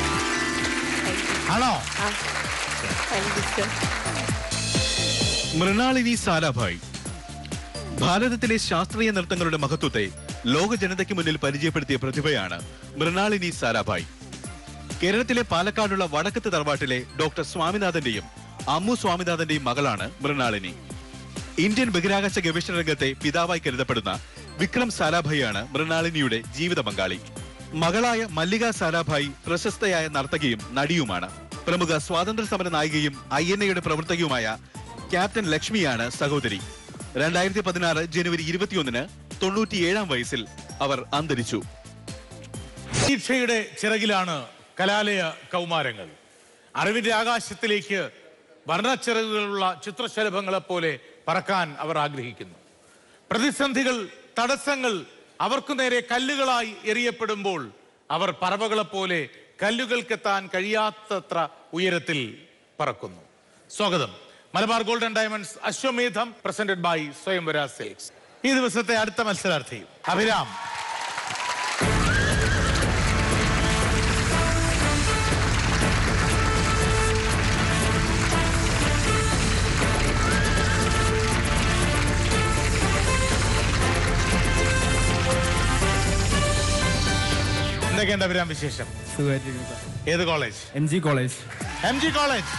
ആണോ ആ thank you sir Mrinalini Sarabhai ഭാരതത്തിലെ ശാസ്ത്രീയ നൃത്തങ്ങളുടെ മഹത്വത്തെ ലോക ജനതയ്ക്ക് മുന്നിൽ പരിചയപ്പെടുത്തിയ പ്രതിഭയാണ് മൃണാളിനി സാരാഭായ് കേരളത്തിലെ പാലക്കാടുള്ള വടക്കത്ത് തറവാട്ടിലെ ഡോക്ടർ സ്വാമിനാഥന്റെയും അമ്മു സ്വാമിനാഥന്റെയും മകളാണ് മൃണാളിനി ഇന്ത്യൻ ബഹിരാകാശ ഗവേഷണ രംഗത്തെ പിതാവായി കരുതപ്പെടുന്ന വിക്രം സാരാഭായിയാണ് മൃണാളിനിയുടെ ജീവിത പങ്കാളി മകളായ മല്ലിക സാരാഭായി പ്രശസ്തയായ നർത്തകിയും നടിയുമാണ് പ്രമുഖ സ്വാതന്ത്ര്യ സമര നായികയും ഐ എൻ എയുടെ പ്രവർത്തകയുമായ ക്യാപ്റ്റൻ ലക്ഷ്മിയാണ് സഹോദരി രണ്ടായിരത്തി പതിനാറ് ജനുവരി ഇരുപത്തിയൊന്നിന് തൊണ്ണൂറ്റിയേഴാം വയസ്സിൽ അവർ അന്തരിച്ചു പ്രതീക്ഷയുടെ ചിറകിലാണ് കലാലയ കൗമാരങ്ങൾ അറിവിന്റെ ആകാശത്തിലേക്ക് വർണ്ണച്ചിറകുകളുള്ള ചിത്രശലഭങ്ങളെ പോലെ പറക്കാൻ അവർ ആഗ്രഹിക്കുന്നു പ്രതിസന്ധികൾ തടസ്സങ്ങൾ അവർക്കു നേരെ കല്ലുകളായി എറിയപ്പെടുമ്പോൾ അവർ പറവകളെ പോലെ കല്ലുകൾക്കെത്താൻ കഴിയാത്തത്ര ഉയരത്തിൽ പറക്കുന്നു സ്വാഗതം Malabar golden diamonds Ashwamedham presented by Swayamvara silks ഈ ദിവസത്തെ അടുത്ത മത്സരാർത്ഥി അഭിരാം എന്തൊക്കെയുണ്ട് അഭിരാം വിശേഷം ഏത് college M G college M G college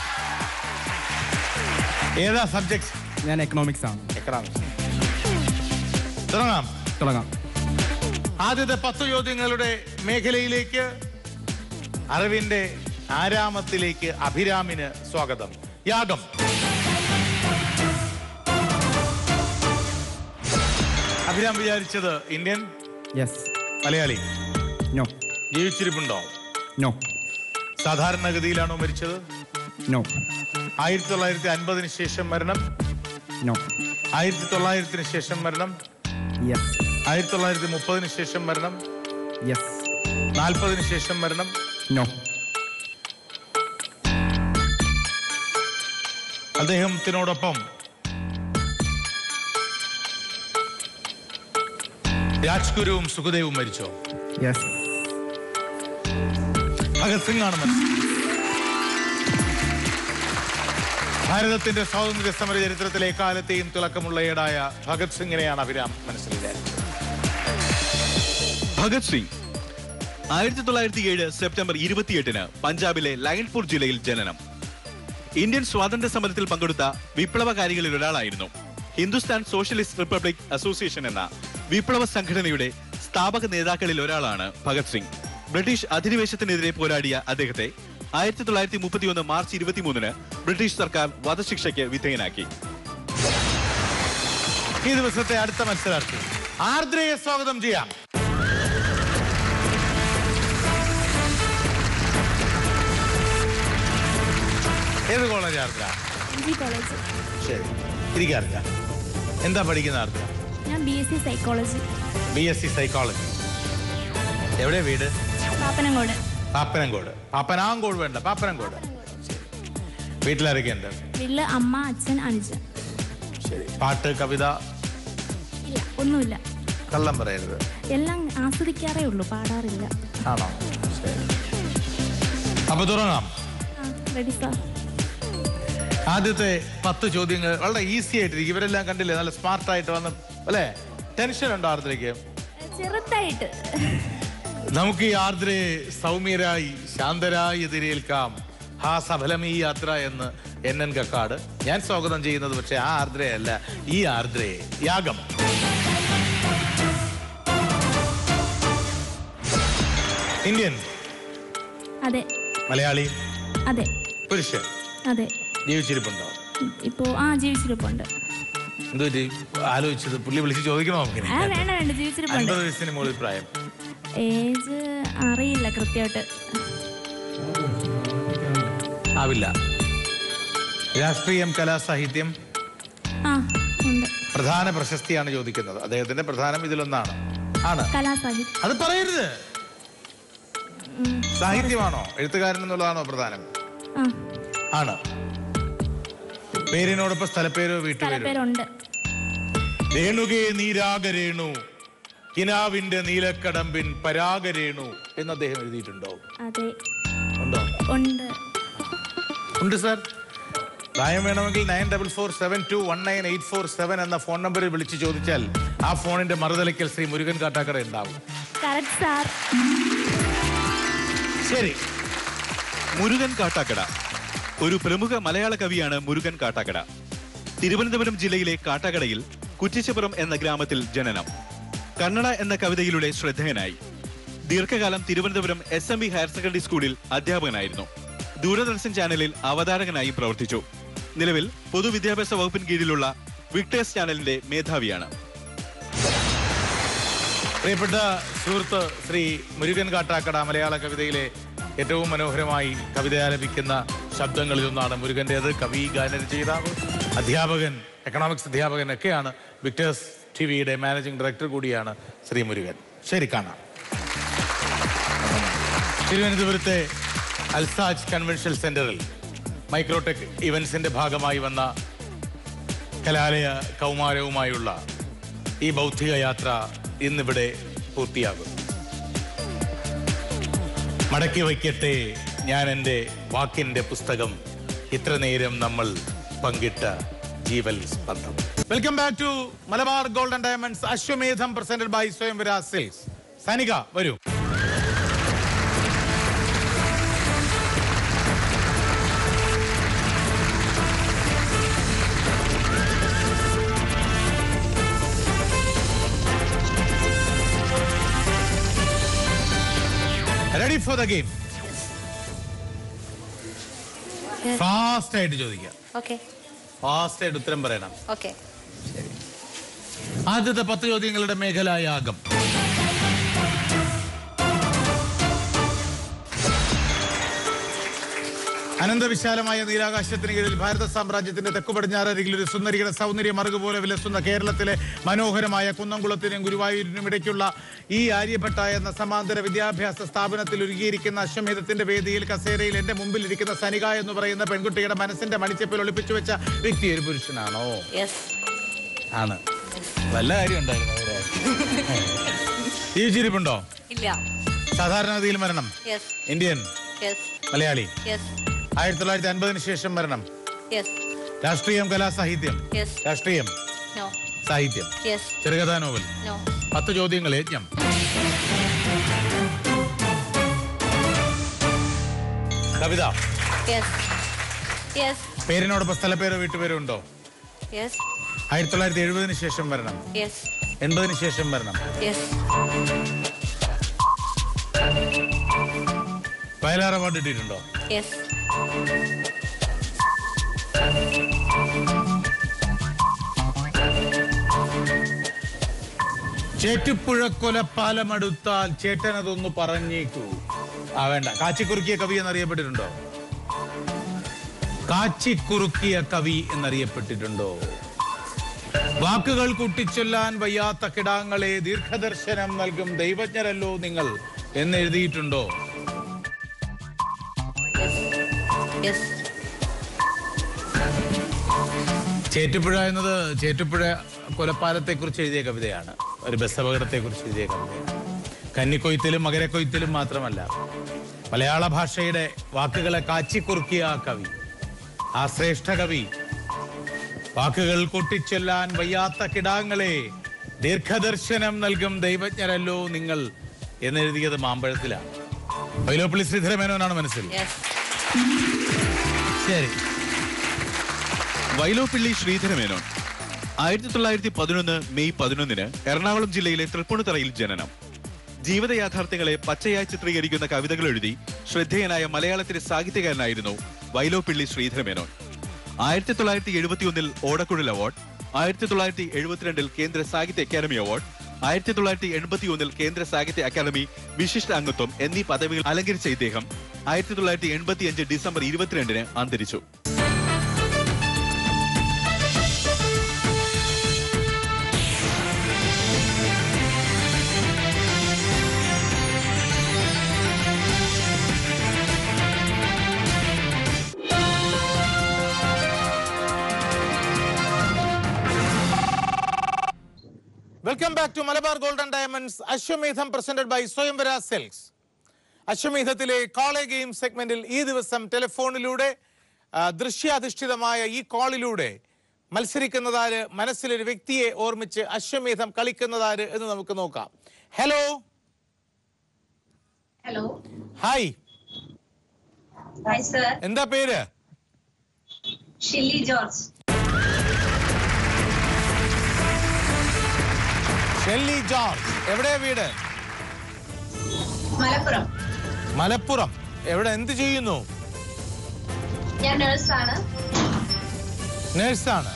ഏതാ സബ്ജക്ട് ഞാൻ എക്കണോമിക്സ് ആണ് എക്കണോമിക്സ് തുടങ്ങാം തുടങ്ങാം ആദ്യത്തെ പത്ത് ചോദ്യങ്ങളുടെ മേഖലയിലേക്ക് അറിവിന്റെ ആരാമത്തിലേക്ക് അഭിരാമിന് സ്വാഗതം യാഗം അഭിരാം വിചാരിച്ചത് ഇന്ത്യൻ യെസ് മലയാളി നോ ജീവിച്ചിരിപ്പുണ്ടോ നോ സാധാരണഗതിയിലാണോ മരിച്ചത് നോ ആയിരത്തി തൊള്ളായിരത്തി അൻപതിന് ശേഷം മരണം നോ ആയിരത്തി തൊള്ളായിരത്തിന് ശേഷം മരണം യെസ് ആയിരത്തി തൊള്ളായിരത്തി മുപ്പതിന് ശേഷം മരണം യെസ് നാൽപ്പതിന് ശേഷം മരണം നോ അദ്ദേഹത്തിനോടൊപ്പം രാജ്ഗുരുവും സുഖദേവും മരിച്ചോ യെസ് ഭഗത് സിംഗ് ആണ് മരിച്ചത് ഭാരതത്തിന്റെ സ്വാതന്ത്ര്യ സമര ചരിത്രത്തിലെ എക്കാലത്തെയും തിളക്കമുള്ള ഏടായ ഭഗത് സിംഗിനെയാണ് അഭിരാം മനസ്സിലായത് ഭഗത് സിംഗ് ആയിരത്തി തൊള്ളായിരത്തി ഏഴ് സെപ്റ്റംബർ ഇരുപത്തിയെട്ടിന് പഞ്ചാബിലെ ലയൺപൂർ ജില്ലയിൽ ജനനം ഇന്ത്യൻ സ്വാതന്ത്ര്യ സമരത്തിൽ പങ്കെടുത്ത വിപ്ലവകാരികളിൽ ഒരാളായിരുന്നു ഹിന്ദുസ്ഥാൻ സോഷ്യലിസ്റ്റ് റിപ്പബ്ലിക് അസോസിയേഷൻ എന്ന വിപ്ലവ സംഘടനയുടെ സ്ഥാപക നേതാക്കളിൽ ഒരാളാണ് ഭഗത് സിംഗ് ബ്രിട്ടീഷ് അധിനിവേശത്തിനെതിരെ പോരാടിയ അദ്ദേഹത്തെ ആയിരത്തി തൊള്ളായിരത്തി മുപ്പത്തിയൊന്ന് മാർച്ച് ഇരുപത്തിമൂന്നിന് ബ്രിട്ടീഷ് സർക്കാർ വധശിക്ഷയ്ക്ക് വിധേയനാക്കി ഈ ദിവസത്തെ അടുത്ത മത്സരാർത്ഥി ആർദ്രയെ സ്വാഗതം ചെയ്യാം ഏത് കോളേജ് ആർദ്ര ജി കോളേജ് ശരി ഇരിക്കുക ആർദ്ര എന്താ പഠിക്കുന്ന ആർദ്ര ഞാൻ B S C psychology B S C psychology എവിടെ വീട് പാപ്പനങ്കോട് പാപ്പനങ്കോട് പാപ്പനാങ്കോട് വേണ്ട പാപ്പനങ്കോട് ശരി. വീട്ടിലാരൊക്കെ ഉണ്ട് വീട്ടില് അമ്മ അച്ഛൻ അനുജൻ ശരി പാട്ട് കവിത ഇല്ല ഒന്നുമില്ല കള്ളം പറയരുത് എല്ലാം ആസ്വദിക്കാറേ ഉള്ളൂ പാടാറില്ല ആണോ ശരി അപ്പൊ തുടങ്ങാം ആ റെഡി സാർ ആദ്യത്തെ പത്ത് ചോദ്യങ്ങൾ വളരെ ഈസി ആയിട്ടിരിക്കും ഇവരെല്ലാം കണ്ടില്ലേ നല്ല സ്മാർട്ട് ആയിട്ട് വന്ന് അല്ലേ ടെൻഷൻ ഉണ്ടോ ആർദ്രയ്ക്ക് ചെറുതായിട്ട് നമുക്ക് ഈ ആർദ്രയെ സൗമ്യരായി ശാന്തരായി എതിരേൽക്കാം ഹാ സഫലമീ യാത്ര എന്ന് എൻ എൻ കക്കാട് ഞാൻ സ്വാഗതം ചെയ്യുന്നത് പക്ഷെ ആ ആർദ്രയല്ല ഈ ആർദ്രയെ യാഗം ഇന്ത്യൻ അതെ മലയാളി അതെ പുരുഷൻ അതെ ജീവിച്ചിരിപ്പുണ്ടോ ഇപ്പോ ആ ജീവിച്ചിരിപ്പുണ്ട് എന്തോ ആലോചിച്ചത് പുള്ളി വിളിച്ച് ചോദിക്കണോ നമുക്കിനി ആ വേണ്ട വേണ്ട ജീവിച്ചിരിപ്പുണ്ട് അൻപത് വയസ്സിന് മുകളിൽ പ്രായം ഏജ് അറിയില്ല കൃത്യമായിട്ട് ആവില്ല രാഷ്ട്രീയം കലാസാഹിത്യം ആ ഉണ്ട് പ്രധാന പ്രശസ്തിയാണ് ചോദിക്കുന്നത് അദ്ദേഹത്തിന്റെ പ്രധാനം ഇതിലൊന്നാണ് ആണ് കലാസാഹിത്യം അത് പറയരുത് സാഹിത്യമാണോ എഴുത്തുകാരൻ എന്നുള്ളതാണോ പ്രധാനം ആ ആണ് പേരിനോടൊപ്പം സ്ഥലപ്പേരോ വീട്ടുപേരോ സ്ഥലപ്പേരുണ്ട് രേണുകേ നീരാഗരേണു കിനാവിന്റെ നീലക്കടമ്പിൻ പരാഗരേണു എന്ന് അദ്ദേഹം എഴുതിയിട്ടുണ്ടോ അതെ ഉണ്ടോ ഉണ്ട് ഉണ്ട് സാർ പ്രായം വേണമെങ്കിൽ nine double four seven two one nine eight four seven എന്ന ഫോൺ നമ്പറിൽ വിളിച്ച് ചോദിച്ചാൽ ആ ഫോണിന്റെ മറുതലയ്ക്കൽ ശ്രീ മുരുകൻ കാട്ടാക്കട ഉണ്ടാവും കറക്റ്റ് സാർ ശരി മുരുകൻ കാട്ടാക്കട ഒരു പ്രമുഖ മലയാള കവിയാണ് മുരുകൻ കാട്ടാക്കട തിരുവനന്തപുരം ജില്ലയിലെ കാട്ടാക്കടയിൽ കുറ്റിച്ചപുരം എന്ന ഗ്രാമത്തിൽ ജനനം കന്നഡ എന്ന കവിതയിലൂടെ ശ്രദ്ധേയനായി ദീർഘകാലം Thiruvananthapuram S M B higher secondary സ്കൂളിൽ അധ്യാപകനായിരുന്നു ദൂരദർശൻ ചാനലിൽ അവതാരകനായി പ്രവർത്തിച്ചു നിലവിൽ പൊതുവിദ്യാഭ്യാസ വകുപ്പിന് കീഴിലുള്ള വിക്ടേഴ്സ് ചാനലിന്റെ മേധാവിയാണ് പ്രിയപ്പെട്ട സുഹൃത്ത് ശ്രീ മുരുകൻ കാട്ടാക്കട മലയാള കവിതയിലെ ഏറ്റവും മനോഹരമായി കവിത ആലപിക്കുന്ന ശബ്ദങ്ങളിലൊന്നാണ് മുരുകൻ്റേത് കവി ഗാനരചയിതാവ് അധ്യാപകൻ എക്കണോമിക്സ് അധ്യാപകൻ ഒക്കെയാണ് വിക്ടേഴ്സ് ടി വിയുടെ മാനേജിംഗ് ഡയറക്ടർ കൂടിയാണ് ശ്രീ മുരുകൻ ശരി കാണാം തിരുവനന്തപുരത്തെ അൽസാജ് കൺവെൻഷൻ സെന്ററിൽ മൈക്രോടെക് ഇവന്റ്സിന്റെ ഭാഗമായി വന്ന കലാലയ കൗമാരവുമായുള്ള ഈ ബൗദ്ധിക യാത്ര ഇന്നിവിടെ പൂർത്തിയാകും മടക്കി വയ്ക്കട്ടെ ഞാൻ എൻ്റെ വാക്കിൻ്റെ പുസ്തകം ഇത്ര നേരം നമ്മൾ പങ്കിട്ട ജീവൽ സ്പന്ദം welcome back to Malabar golden diamonds Ashwamedham presented by Swayamvara silks Sanika വരൂ ready for the game fast ആയിട്ട് ചോദിക്കാം ഓക്കെ ഫാസ്റ്റ് ആയിട്ട് ഉത്തരം പറയണം ഓക്കെ ആദ്യത്തെ പത്ത് ചോദ്യങ്ങളുടെ മേഖലയാകം അനന്തവിശാലമായ നീലാകാശത്തിന് കീഴിൽ ഭാരത സാമ്രാജ്യത്തിന്റെ തെക്കു പടിഞ്ഞാറ് അരികിൽ ഒരു സുന്ദരിയുടെ സൗന്ദര്യം മറുകു പോലെ വിലസുന്ന കേരളത്തിലെ മനോഹരമായ കുന്നംകുളത്തിനും ഗുരുവായൂരിനും ഇടയ്ക്കുള്ള ഈ ആര്യഭട്ട എന്ന സമാന്തര വിദ്യാഭ്യാസ സ്ഥാപനത്തിൽ ഒരുക്കിയിരിക്കുന്ന അശ്വമേധത്തിന്റെ വേദിയിൽ കസേരയിൽ എന്റെ മുമ്പിൽ ഇരിക്കുന്ന സനിക എന്ന് പറയുന്ന പെൺകുട്ടിയുടെ മനസ്സിന്റെ മണിച്ചപ്പിൽ ഒളിപ്പിച്ചു വെച്ച വ്യക്തി ഒരു പുരുഷനാണോ യെസ് ആണ് വല്ല കാര്യം ഉണ്ടായിരുന്നു അവരെ ജീവിച്ചിരിപ്പുണ്ടോ ഇല്ല സാധാരണഗതിയിൽ മരണം yes Indian yes Malayali yes ആയിരത്തി തൊള്ളായിരത്തി അൻപതിന് ശേഷം മരണം യെസ് രാഷ്ട്രീയം കലാ സാഹിത്യം യെസ് രാഷ്ട്രീയം നോ സാഹിത്യം യെസ് ചെറുകഥാ നോവൽ നോ പത്ത് ചോദ്യങ്ങൾ യജ്ഞം കവിത യെസ് യെസ് പേരിനോടൊപ്പം സ്ഥലപ്പേരോ വീട്ടുപേരോ ഉണ്ടോ യെസ് ആയിരത്തി തൊള്ളായിരത്തി എഴുപതിന് ശേഷം മരണം യെസ് എൺപതിന് ശേഷം മരണം യെസ് വയലാർ അവാർഡ് കിട്ടിയിട്ടുണ്ടോ യെസ് ചേറ്റുപുഴ കൊലപ്പാലമടുത്താൽ ചേട്ടനതൊന്ന് പറഞ്ഞേക്കൂ ആ വേണ്ട കാച്ചിക്കുറുക്കിയ കവി എന്നറിയപ്പെട്ടിട്ടുണ്ടോ കാച്ചിക്കുറുക്കിയ കവി എന്നറിയപ്പെട്ടിട്ടുണ്ടോ വാക്കുകൾ കൂട്ടിച്ചൊല്ലാൻ വയ്യാത്ത കിടാങ്ങളെ ദീർഘദർശനം നൽകും ദൈവജ്ഞരല്ലോ നിങ്ങൾ എന്നെഴുതിയിട്ടുണ്ടോ യെസ് ചേറ്റുപുഴ എന്നത് ചേറ്റുപുഴ കൊലപ്പാലത്തെ കുറിച്ച് എഴുതിയ കവിതയാണ് ഒരു ബസ് അപകടത്തെ കുറിച്ച് എഴുതിയ കവിതയാണ് കന്നിക്കൊയ്ത്തിലും മകരക്കൊയ്ത്തിലും മാത്രമല്ല മലയാള ഭാഷയുടെ വാക്കുകളെ കാച്ചിക്കുറുക്കിയ ആ കവി ആ ശ്രേഷ്ഠ കവി വാക്കുകൾ കൊട്ടിച്ചൊല്ലാൻ വയ്യാത്ത കിടാങ്ങളെ ദീർഘദർശനം നൽകും ദൈവജ്ഞരല്ലോ നിങ്ങൾ എന്നെഴുതിയത് മാമ്പഴത്തിലാണ് വൈലോപ്പള്ളി ശ്രീധരമേനോനാണ് മനസ്സിൽ യെസ് ശരി വൈലോപ്പിള്ളി ശ്രീധരമേനോൻ ആയിരത്തി തൊള്ളായിരത്തി പതിനൊന്ന് മെയ് പതിനൊന്നിന് എറണാകുളം ജില്ലയിലെ തൃപ്പൂണിത്തറയിൽ ജനനം ജീവിത യാഥാർത്ഥ്യങ്ങളെ പച്ചയായി ചിത്രീകരിക്കുന്ന കവിതകൾ എഴുതി ശ്രദ്ധേയനായ മലയാളത്തിലെ സാഹിത്യകാരനായിരുന്നു വൈലോപ്പിള്ളി ശ്രീധരമേനോൻ ആയിരത്തി തൊള്ളായിരത്തി എഴുപത്തിയൊന്നിൽ ഓടക്കുഴൽ അവാർഡ് ആയിരത്തി തൊള്ളായിരത്തി എഴുപത്തിരണ്ടിൽ കേന്ദ്ര സാഹിത്യ അക്കാദമി അവാർഡ് ആയിരത്തി തൊള്ളായിരത്തി എൺപത്തിയൊന്നിൽ കേന്ദ്ര സാഹിത്യ അക്കാദമി വിശിഷ്ട അംഗത്വം എന്നീ പദവികൾ അലങ്കരിച്ച ഇദ്ദേഹം ആയിരത്തി തൊള്ളായിരത്തി എൺപത്തിയഞ്ച് ഡിസംബർ ഇരുപത്തിരണ്ടിന് അന്തരിച്ചു welcome back to Malabar golden diamonds Ashwamedham presented by Swayamvara silks അശ്വമേധത്തിലെ കോളേ ഗെയിം സെഗ്മെന്റിൽ ഈ ദിവസം ടെലിഫോണിലൂടെ ആ, ദൃശ്യാധിഷ്ഠിതമായ ഈ കോളിലൂടെ മത്സരിക്കുന്നതാര് മനസ്സിലൊരു വ്യക്തിയെ ഓർമ്മിച്ച് അശ്വമേധം കളിക്കുന്നതാര് എന്ന് നമുക്ക് നോക്കാം hello hello hi hi sir എന്താ പേര് ഷില്ലി ജോർജ് ഷെല്ലി ജോർജ് എവിടെയാ വീട് മലപ്പുറം മലപ്പുറം എവിടെ എന്ത് ചെയ്യുന്നു ഞാൻ നേഴ്സാണ് നേഴ്സാണ്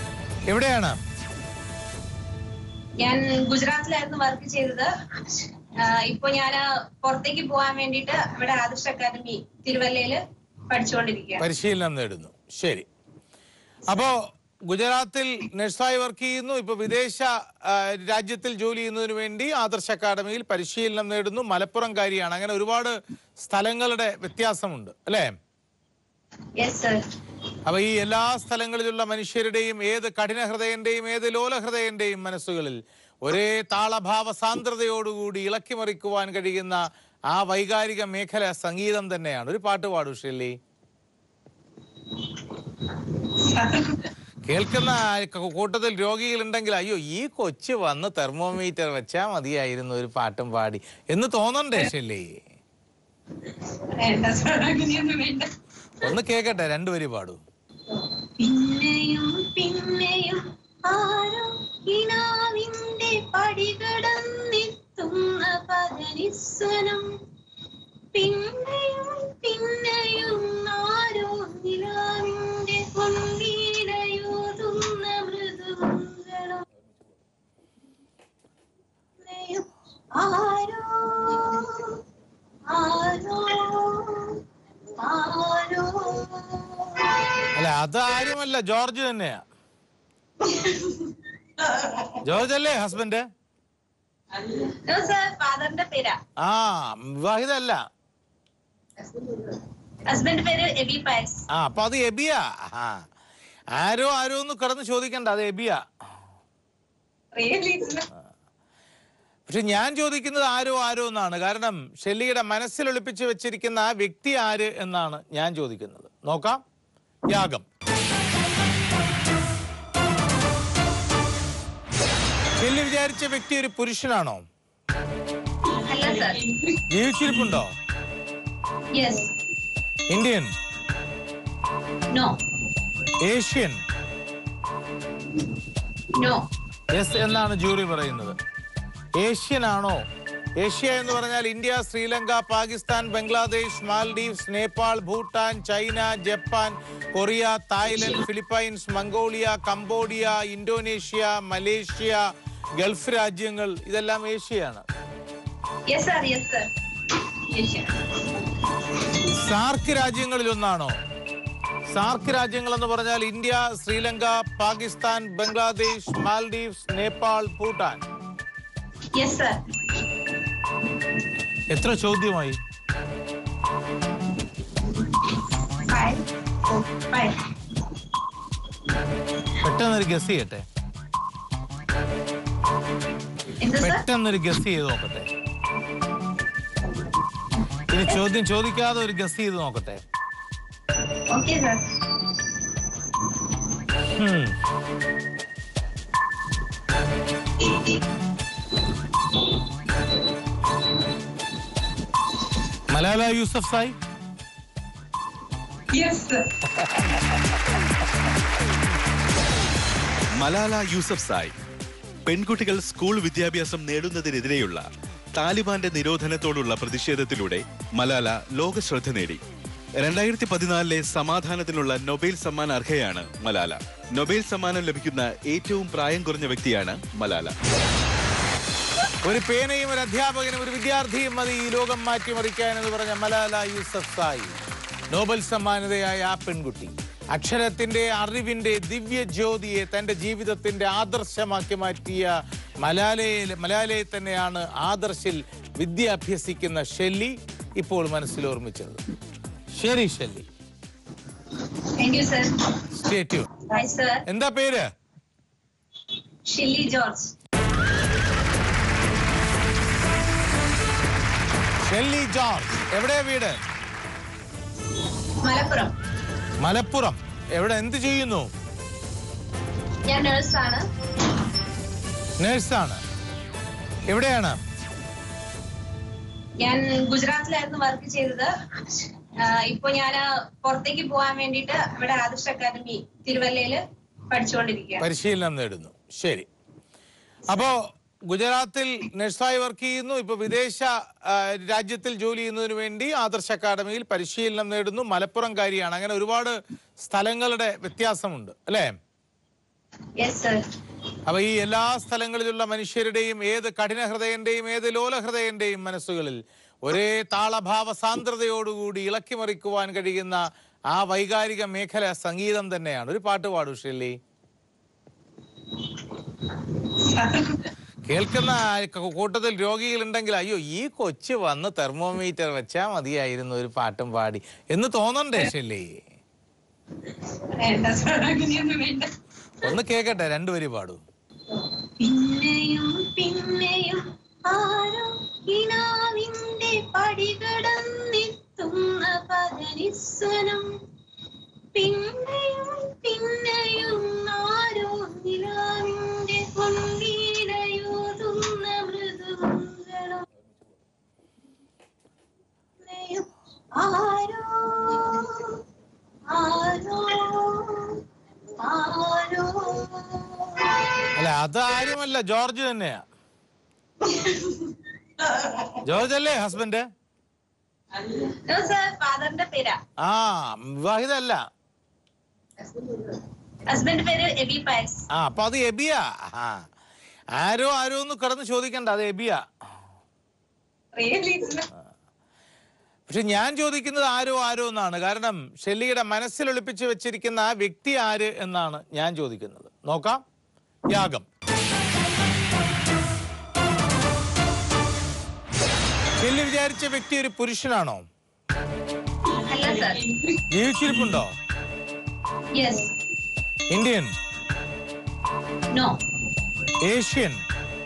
എവിടെയാണ് ഞാൻ ഗുജറാത്തിലായിരുന്നു വർക്ക് ചെയ്തത് ഇപ്പൊ ഞാൻ പുറത്തേക്ക് പോകാൻ വേണ്ടിട്ട് ഇവിടെ ആദർശ അക്കാദമി തിരുവല്ലയില് പഠിച്ചുകൊണ്ടിരിക്കുകയാണ് പരിശീലനം നേടുന്നു ശരി അപ്പോ ഗുജറാത്തിൽ നഴ്സായി വർക്ക് ചെയ്യുന്നു ഇപ്പൊ വിദേശ ആ, രാജ്യത്തിൽ ജോലി ചെയ്യുന്നതിന് വേണ്ടി ആദർശ അക്കാദമിയിൽ പരിശീലനം നേടുന്നു മലപ്പുറംകാരിയാണ് അങ്ങനെ ഒരുപാട് സ്ഥലങ്ങളുടെ വ്യത്യാസമുണ്ട് അല്ലേ യെസ് സർ അപ്പൊ ഈ എല്ലാ സ്ഥലങ്ങളിലുള്ള മനുഷ്യരുടെയും ഏത് കഠിന ഹൃദയന്റെയും ഏത് ലോല ഹൃദയന്റെയും മനസ്സുകളിൽ ഒരേ താളഭാവ സാന്ദ്രതയോടുകൂടി ഇളക്കിമറിക്കുവാൻ കഴിയുന്ന ആ വൈകാരിക മേഖല സംഗീതം തന്നെയാണ് ഒരു പാട്ട് പാടൂ ഷെല്ലി കേൾക്കുന്ന ആ കൂട്ടത്തിൽ രോഗികളുണ്ടെങ്കിൽ അയ്യോ ഈ കൊച്ചു വന്ന് തെർമോമീറ്റർ വെച്ചാ മതിയായിരുന്നു ഒരു പാട്ടും പാടി എന്ന് തോന്നണ്ടേ ഷെല്ലി വേണ്ട സർ അങ്ങനെയൊന്നും വേണ്ട ഒന്ന് കേക്കട്ടെ രണ്ടുപേരും പാടൂ പിന്നെയും പിന്നെയും ആരോ ഇനാവിന്റെ പടികടന്നെത്തുന്ന പദനിസ്വനം പിന്നെയും പിന്നെയും ആരോ നിലാവിന്റെ പൊന്നീടയൂതുന്ന മൃദുമംഗളം പിന്നെയും ആരോ ആരോ ആരോ അല്ല അത് ആരുമല്ല ജോർജ് തന്നെയാ ജോർജ് അല്ലേ ഹസ്ബൻഡ് സർ ഫാദറിന്റെ പേരാ ആ വിവാഹിതല്ല ഹസ്ബൻഡ് പേര് എബി പയസ് ആ അപ്പൊ അത് എബിയ ആ ആരോ ആരോ ഒന്ന് കിടന്ന് ചോദിക്കണ്ട അത് എബിയ റിയലി പക്ഷെ ഞാൻ ചോദിക്കുന്നത് ആരോ ആരോ എന്നാണ് കാരണം ഷെല്ലിയുടെ മനസ്സിൽ ഒളിപ്പിച്ച് വെച്ചിരിക്കുന്ന ആ വ്യക്തി ആര് എന്നാണ് ഞാൻ ചോദിക്കുന്നത് നോക്കാം യാഗം ഷെല്ലി വിചാരിച്ച വ്യക്തി ഒരു പുരുഷനാണോ അല്ല sir ജീവിച്ചിരിപ്പുണ്ടോ yes Indian no Asian no yes എന്നാണ് ജൂറി പറയുന്നത് ഏഷ്യൻ ആണോ ഏഷ്യ എന്ന് പറഞ്ഞാൽ India Sri Lanka Pakistan Bangladesh Maldives Nepal Bhutan China Japan Korea Thailand Philippines Mongolia Cambodia Indonesia Malaysia Gulf രാജ്യങ്ങൾ ഇതെല്ലാം ഏഷ്യയാണ് yes sir yes sir Asia സാർക്ക് രാജ്യങ്ങളിൽ ഒന്നാണോ സാർക്ക് രാജ്യങ്ങൾ എന്ന് പറഞ്ഞാൽ India Sri Lanka Pakistan Bangladesh Maldives Nepal Bhutan yes sir എത്ര ചോദ്യമായി ഫൈവ് ഫൈവ് പെട്ടെന്നൊരു ഗസ് ചെയ്യട്ടെ എന്ത് സർ പെട്ടെന്നൊരു ഗസ് ചെയ്ത് നോക്കട്ടെ ഇനി ചോദ്യം ചോദിക്കാതെ ഒരു ഗസ് ചെയ്ത് നോക്കട്ടെ okay sir Hmm. Malala Yousafzai yes sir Malala Yousafzai പെൺകുട്ടികൾ സ്കൂൾ വിദ്യാഭ്യാസം നേടുന്നതിനെതിരെയുള്ള താലിബാന്റെ നിരോധനത്തോടുള്ള പ്രതിഷേധത്തിലൂടെ മലാല ലോക ശ്രദ്ധ നേടി രണ്ടായിരത്തി പതിനാലിലെ സമാധാനത്തിനുള്ള നൊബേൽ സമ്മാൻ അർഹയാണ് മലാല നൊബേൽ സമ്മാനം ലഭിക്കുന്ന ഏറ്റവും പ്രായം കുറഞ്ഞ വ്യക്തിയാണ് മലാല ഒരു പേനയും ഒരു അധ്യാപകനും ഒരു വിദ്യാർത്ഥിയും മതി ഈ ലോകം മാറ്റിമറിക്കാൻ എന്ന് പറഞ്ഞ മലാല യൂസഫ് സായി നോബൽ സമ്മാനിതയായ ആ പെൺകുട്ടി അക്ഷരത്തിന്റെ അറിവിന്റെ ദിവ്യ ജ്യോതിയെ തന്റെ ജീവിതത്തിന്റെ ആദർശമാക്കി മാറ്റിയ മലാലയെ മലാലയെ തന്നെയാണ് ആദർശിൽ വിദ്യ അഭ്യസിക്കുന്ന ഷെല്ലി ഇപ്പോൾ മനസ്സിൽ ഓർമ്മിച്ചത് ശരി ഷെല്ലി താങ്ക് യു സർ സ്റ്റേറ്റ്യൂ ബൈ സർ എന്താ പേര് ഷില്ലി ജോർജ് ഷെല്ലി ജോർജ് എവിടെയാ വീട് മലപ്പുറം മലപ്പുറം എവിടെ എന്ത് ചെയ്യുന്നു ഞാൻ നഴ്സാണ് നേഴ്സാണ് എവിടെയാണ് ഞാൻ ഗുജറാത്തിലായിരുന്നു വർക്ക് ചെയ്തത് ആഹ് ഇപ്പൊ ഞാൻ പുറത്തേക്ക് പോകാൻ വേണ്ടിട്ട് ഇവിടെ ആദർശ അക്കാദമി തിരുവല്ലയില് പഠിച്ചുകൊണ്ടിരിക്കുകയാണ് പരിശീലനം നേടുന്നു ശരി അപ്പോ ഗുജറാത്തിൽ നഴ്സായി വർക്ക് ചെയ്യുന്നു ഇപ്പൊ വിദേശ ആ, രാജ്യത്തിൽ ജോലി ചെയ്യുന്നതിന് വേണ്ടി ആദർശ അക്കാദമിയിൽ പരിശീലനം നേടുന്നു മലപ്പുറംകാരിയാണ് അങ്ങനെ ഒരുപാട് സ്ഥലങ്ങളുടെ വ്യത്യാസമുണ്ട് അല്ലേ യെസ് സർ അപ്പൊ ഈ എല്ലാ സ്ഥലങ്ങളിലുള്ള മനുഷ്യരുടെയും ഏത് കഠിന ഹൃദയന്റെയും ഏത് ലോല ഹൃദയന്റെയും മനസ്സുകളിൽ ഒരേ താളഭാവ സാന്ദ്രതയോടുകൂടി ഇളക്കിമറിക്കുവാൻ കഴിയുന്ന ആ വൈകാരിക മേഖല സംഗീതം തന്നെയാണ് ഒരു പാട്ട് പാടൂ ഷെല്ലി കേൾക്കുന്ന ആ കൂട്ടത്തിൽ രോഗികളുണ്ടെങ്കിൽ അയ്യോ ഈ കൊച്ചു വന്ന് തെർമോമീറ്റർ വെച്ചാ മതിയായിരുന്നു ഒരു പാട്ടും പാടി എന്ന് തോന്നണ്ടേ ഷെല്ലി വേണ്ട സാർ അങ്ങനെയൊന്നും വേണ്ട ഒന്ന് കേക്കട്ടെ രണ്ടുപേരും പാടൂ പിന്നെയും പിന്നെയും ആരോ ഇനാവിന്റെ പടികടന്നെത്തുന്ന പതനിസ്വനം പിന്നെയും പിന്നെയും ആരോ നിലാവിന്റെ പൊന്നീടയോതുന്ന മൃദുമംഗളം പിന്നെയും ആരോ ആരോ ആരോ അല്ല അത് ആരുമല്ല ജോർജ് തന്നെയാ ജോർജ് അല്ലേ ഹസ്ബൻഡ് സാർ ഫാദറിന്റെ പേരാ ആ വിവാഹിതല്ല ഹസ്ബൻഡ് പേര് എബി പയസ് ആ അപ്പൊ അത് എബിയ ആ ആരോ ആരോ ഒന്ന് കിടന്ന് ചോദിക്കണ്ട അത് എബിയ റിയലി പക്ഷെ ഞാൻ ചോദിക്കുന്നത് ആരോ ആരോ എന്നാണ് കാരണം ഷെല്ലിയുടെ മനസ്സിൽ ഒളിപ്പിച്ച് വെച്ചിരിക്കുന്ന ആ വ്യക്തി ആര് എന്നാണ് ഞാൻ ചോദിക്കുന്നത് നോക്കാം യാഗം ഷെല്ലി വിചാരിച്ച വ്യക്തി ഒരു പുരുഷനാണോ അല്ല sir ജീവിച്ചിരിപ്പുണ്ടോ yes Indian no Asian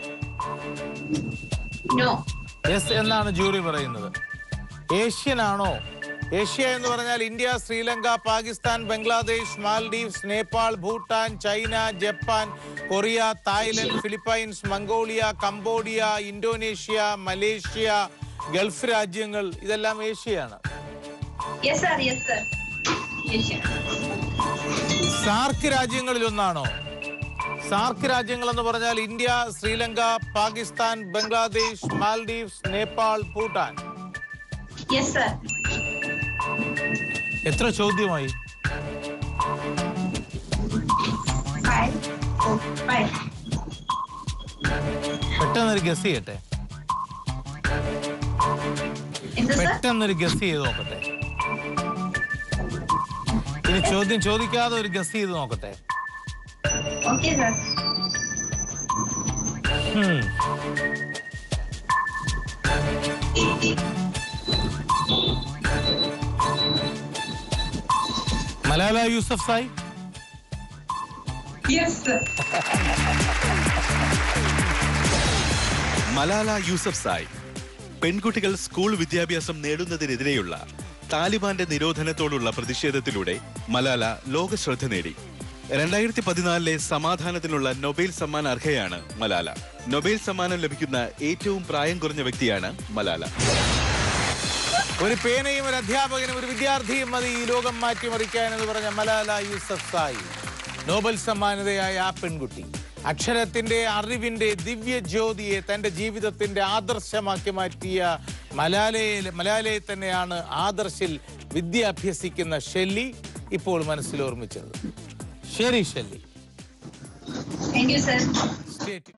no yes എന്നാണ് ജൂറി പറയുന്നത് ഏഷ്യൻ ആണോ ഏഷ്യ എന്ന് പറഞ്ഞാൽ India Sri Lanka Pakistan Bangladesh Maldives Nepal Bhutan China Japan Korea Thailand Philippines Mongolia Cambodia Indonesia Malaysia Gulf രാജ്യങ്ങൾ ഇതെല്ലാം ഏഷ്യയാണ് യെസ് സാർ യെസ് സാർ സാർക്ക് രാജ്യങ്ങളിൽ ഒന്നാണോ സാർക്ക് രാജ്യങ്ങൾ എന്ന് പറഞ്ഞാൽ India Sri Lanka Pakistan Bangladesh Maldives Nepal Bhutan yes sir എത്ര ചോദ്യമായി പെട്ടെന്നൊരു ഗസ് ചെയ്യട്ടെ എന്ത് സാർ പെട്ടെന്നൊരു ഗസ് ചെയ്ത് നോക്കട്ടെ ഇനി ചോദ്യം ചോദിക്കാതെ ഒരു ഗസ് ചെയ്ത് നോക്കട്ടെ okay sir Hmm. Malala Yousafzai yes sir Malala Yousafzai പെൺകുട്ടികൾ സ്കൂൾ വിദ്യാഭ്യാസം നേടുന്നതിനെതിരെയുള്ള താലിബാന്റെ നിരോധനത്തോടുള്ള പ്രതിഷേധത്തിലൂടെ മലാല ലോക ശ്രദ്ധ നേടി രണ്ടായിരത്തി പതിനാലിലെ സമാധാനത്തിനുള്ള നൊബേൽ സമ്മാൻ അർഹയാണ് മലാല നൊബേൽ സമ്മാനം ലഭിക്കുന്ന ഏറ്റവും പ്രായം കുറഞ്ഞ വ്യക്തിയാണ് മലാല ഒരു പേനയും ഒരു അധ്യാപകനും ഒരു വിദ്യാർത്ഥിയും മതി ഈ ലോകം മാറ്റിമറിക്കാൻ എന്ന് പറഞ്ഞ മലാല യൂസഫ് സായി നോബൽ സമ്മാനിതയായ ആ പെൺകുട്ടി അക്ഷരത്തിന്റെ അറിവിന്റെ ദിവ്യ ജ്യോതിയെ തന്റെ ജീവിതത്തിന്റെ ആദർശമാക്കി മാറ്റിയ മലാലയെ മലാലയെ തന്നെയാണ് ആദർശിൽ വിദ്യ അഭ്യസിക്കുന്ന ഷെല്ലി ഇപ്പോൾ മനസ്സിൽ ഓർമ്മിച്ചത് ശരി Shelly thank you sir state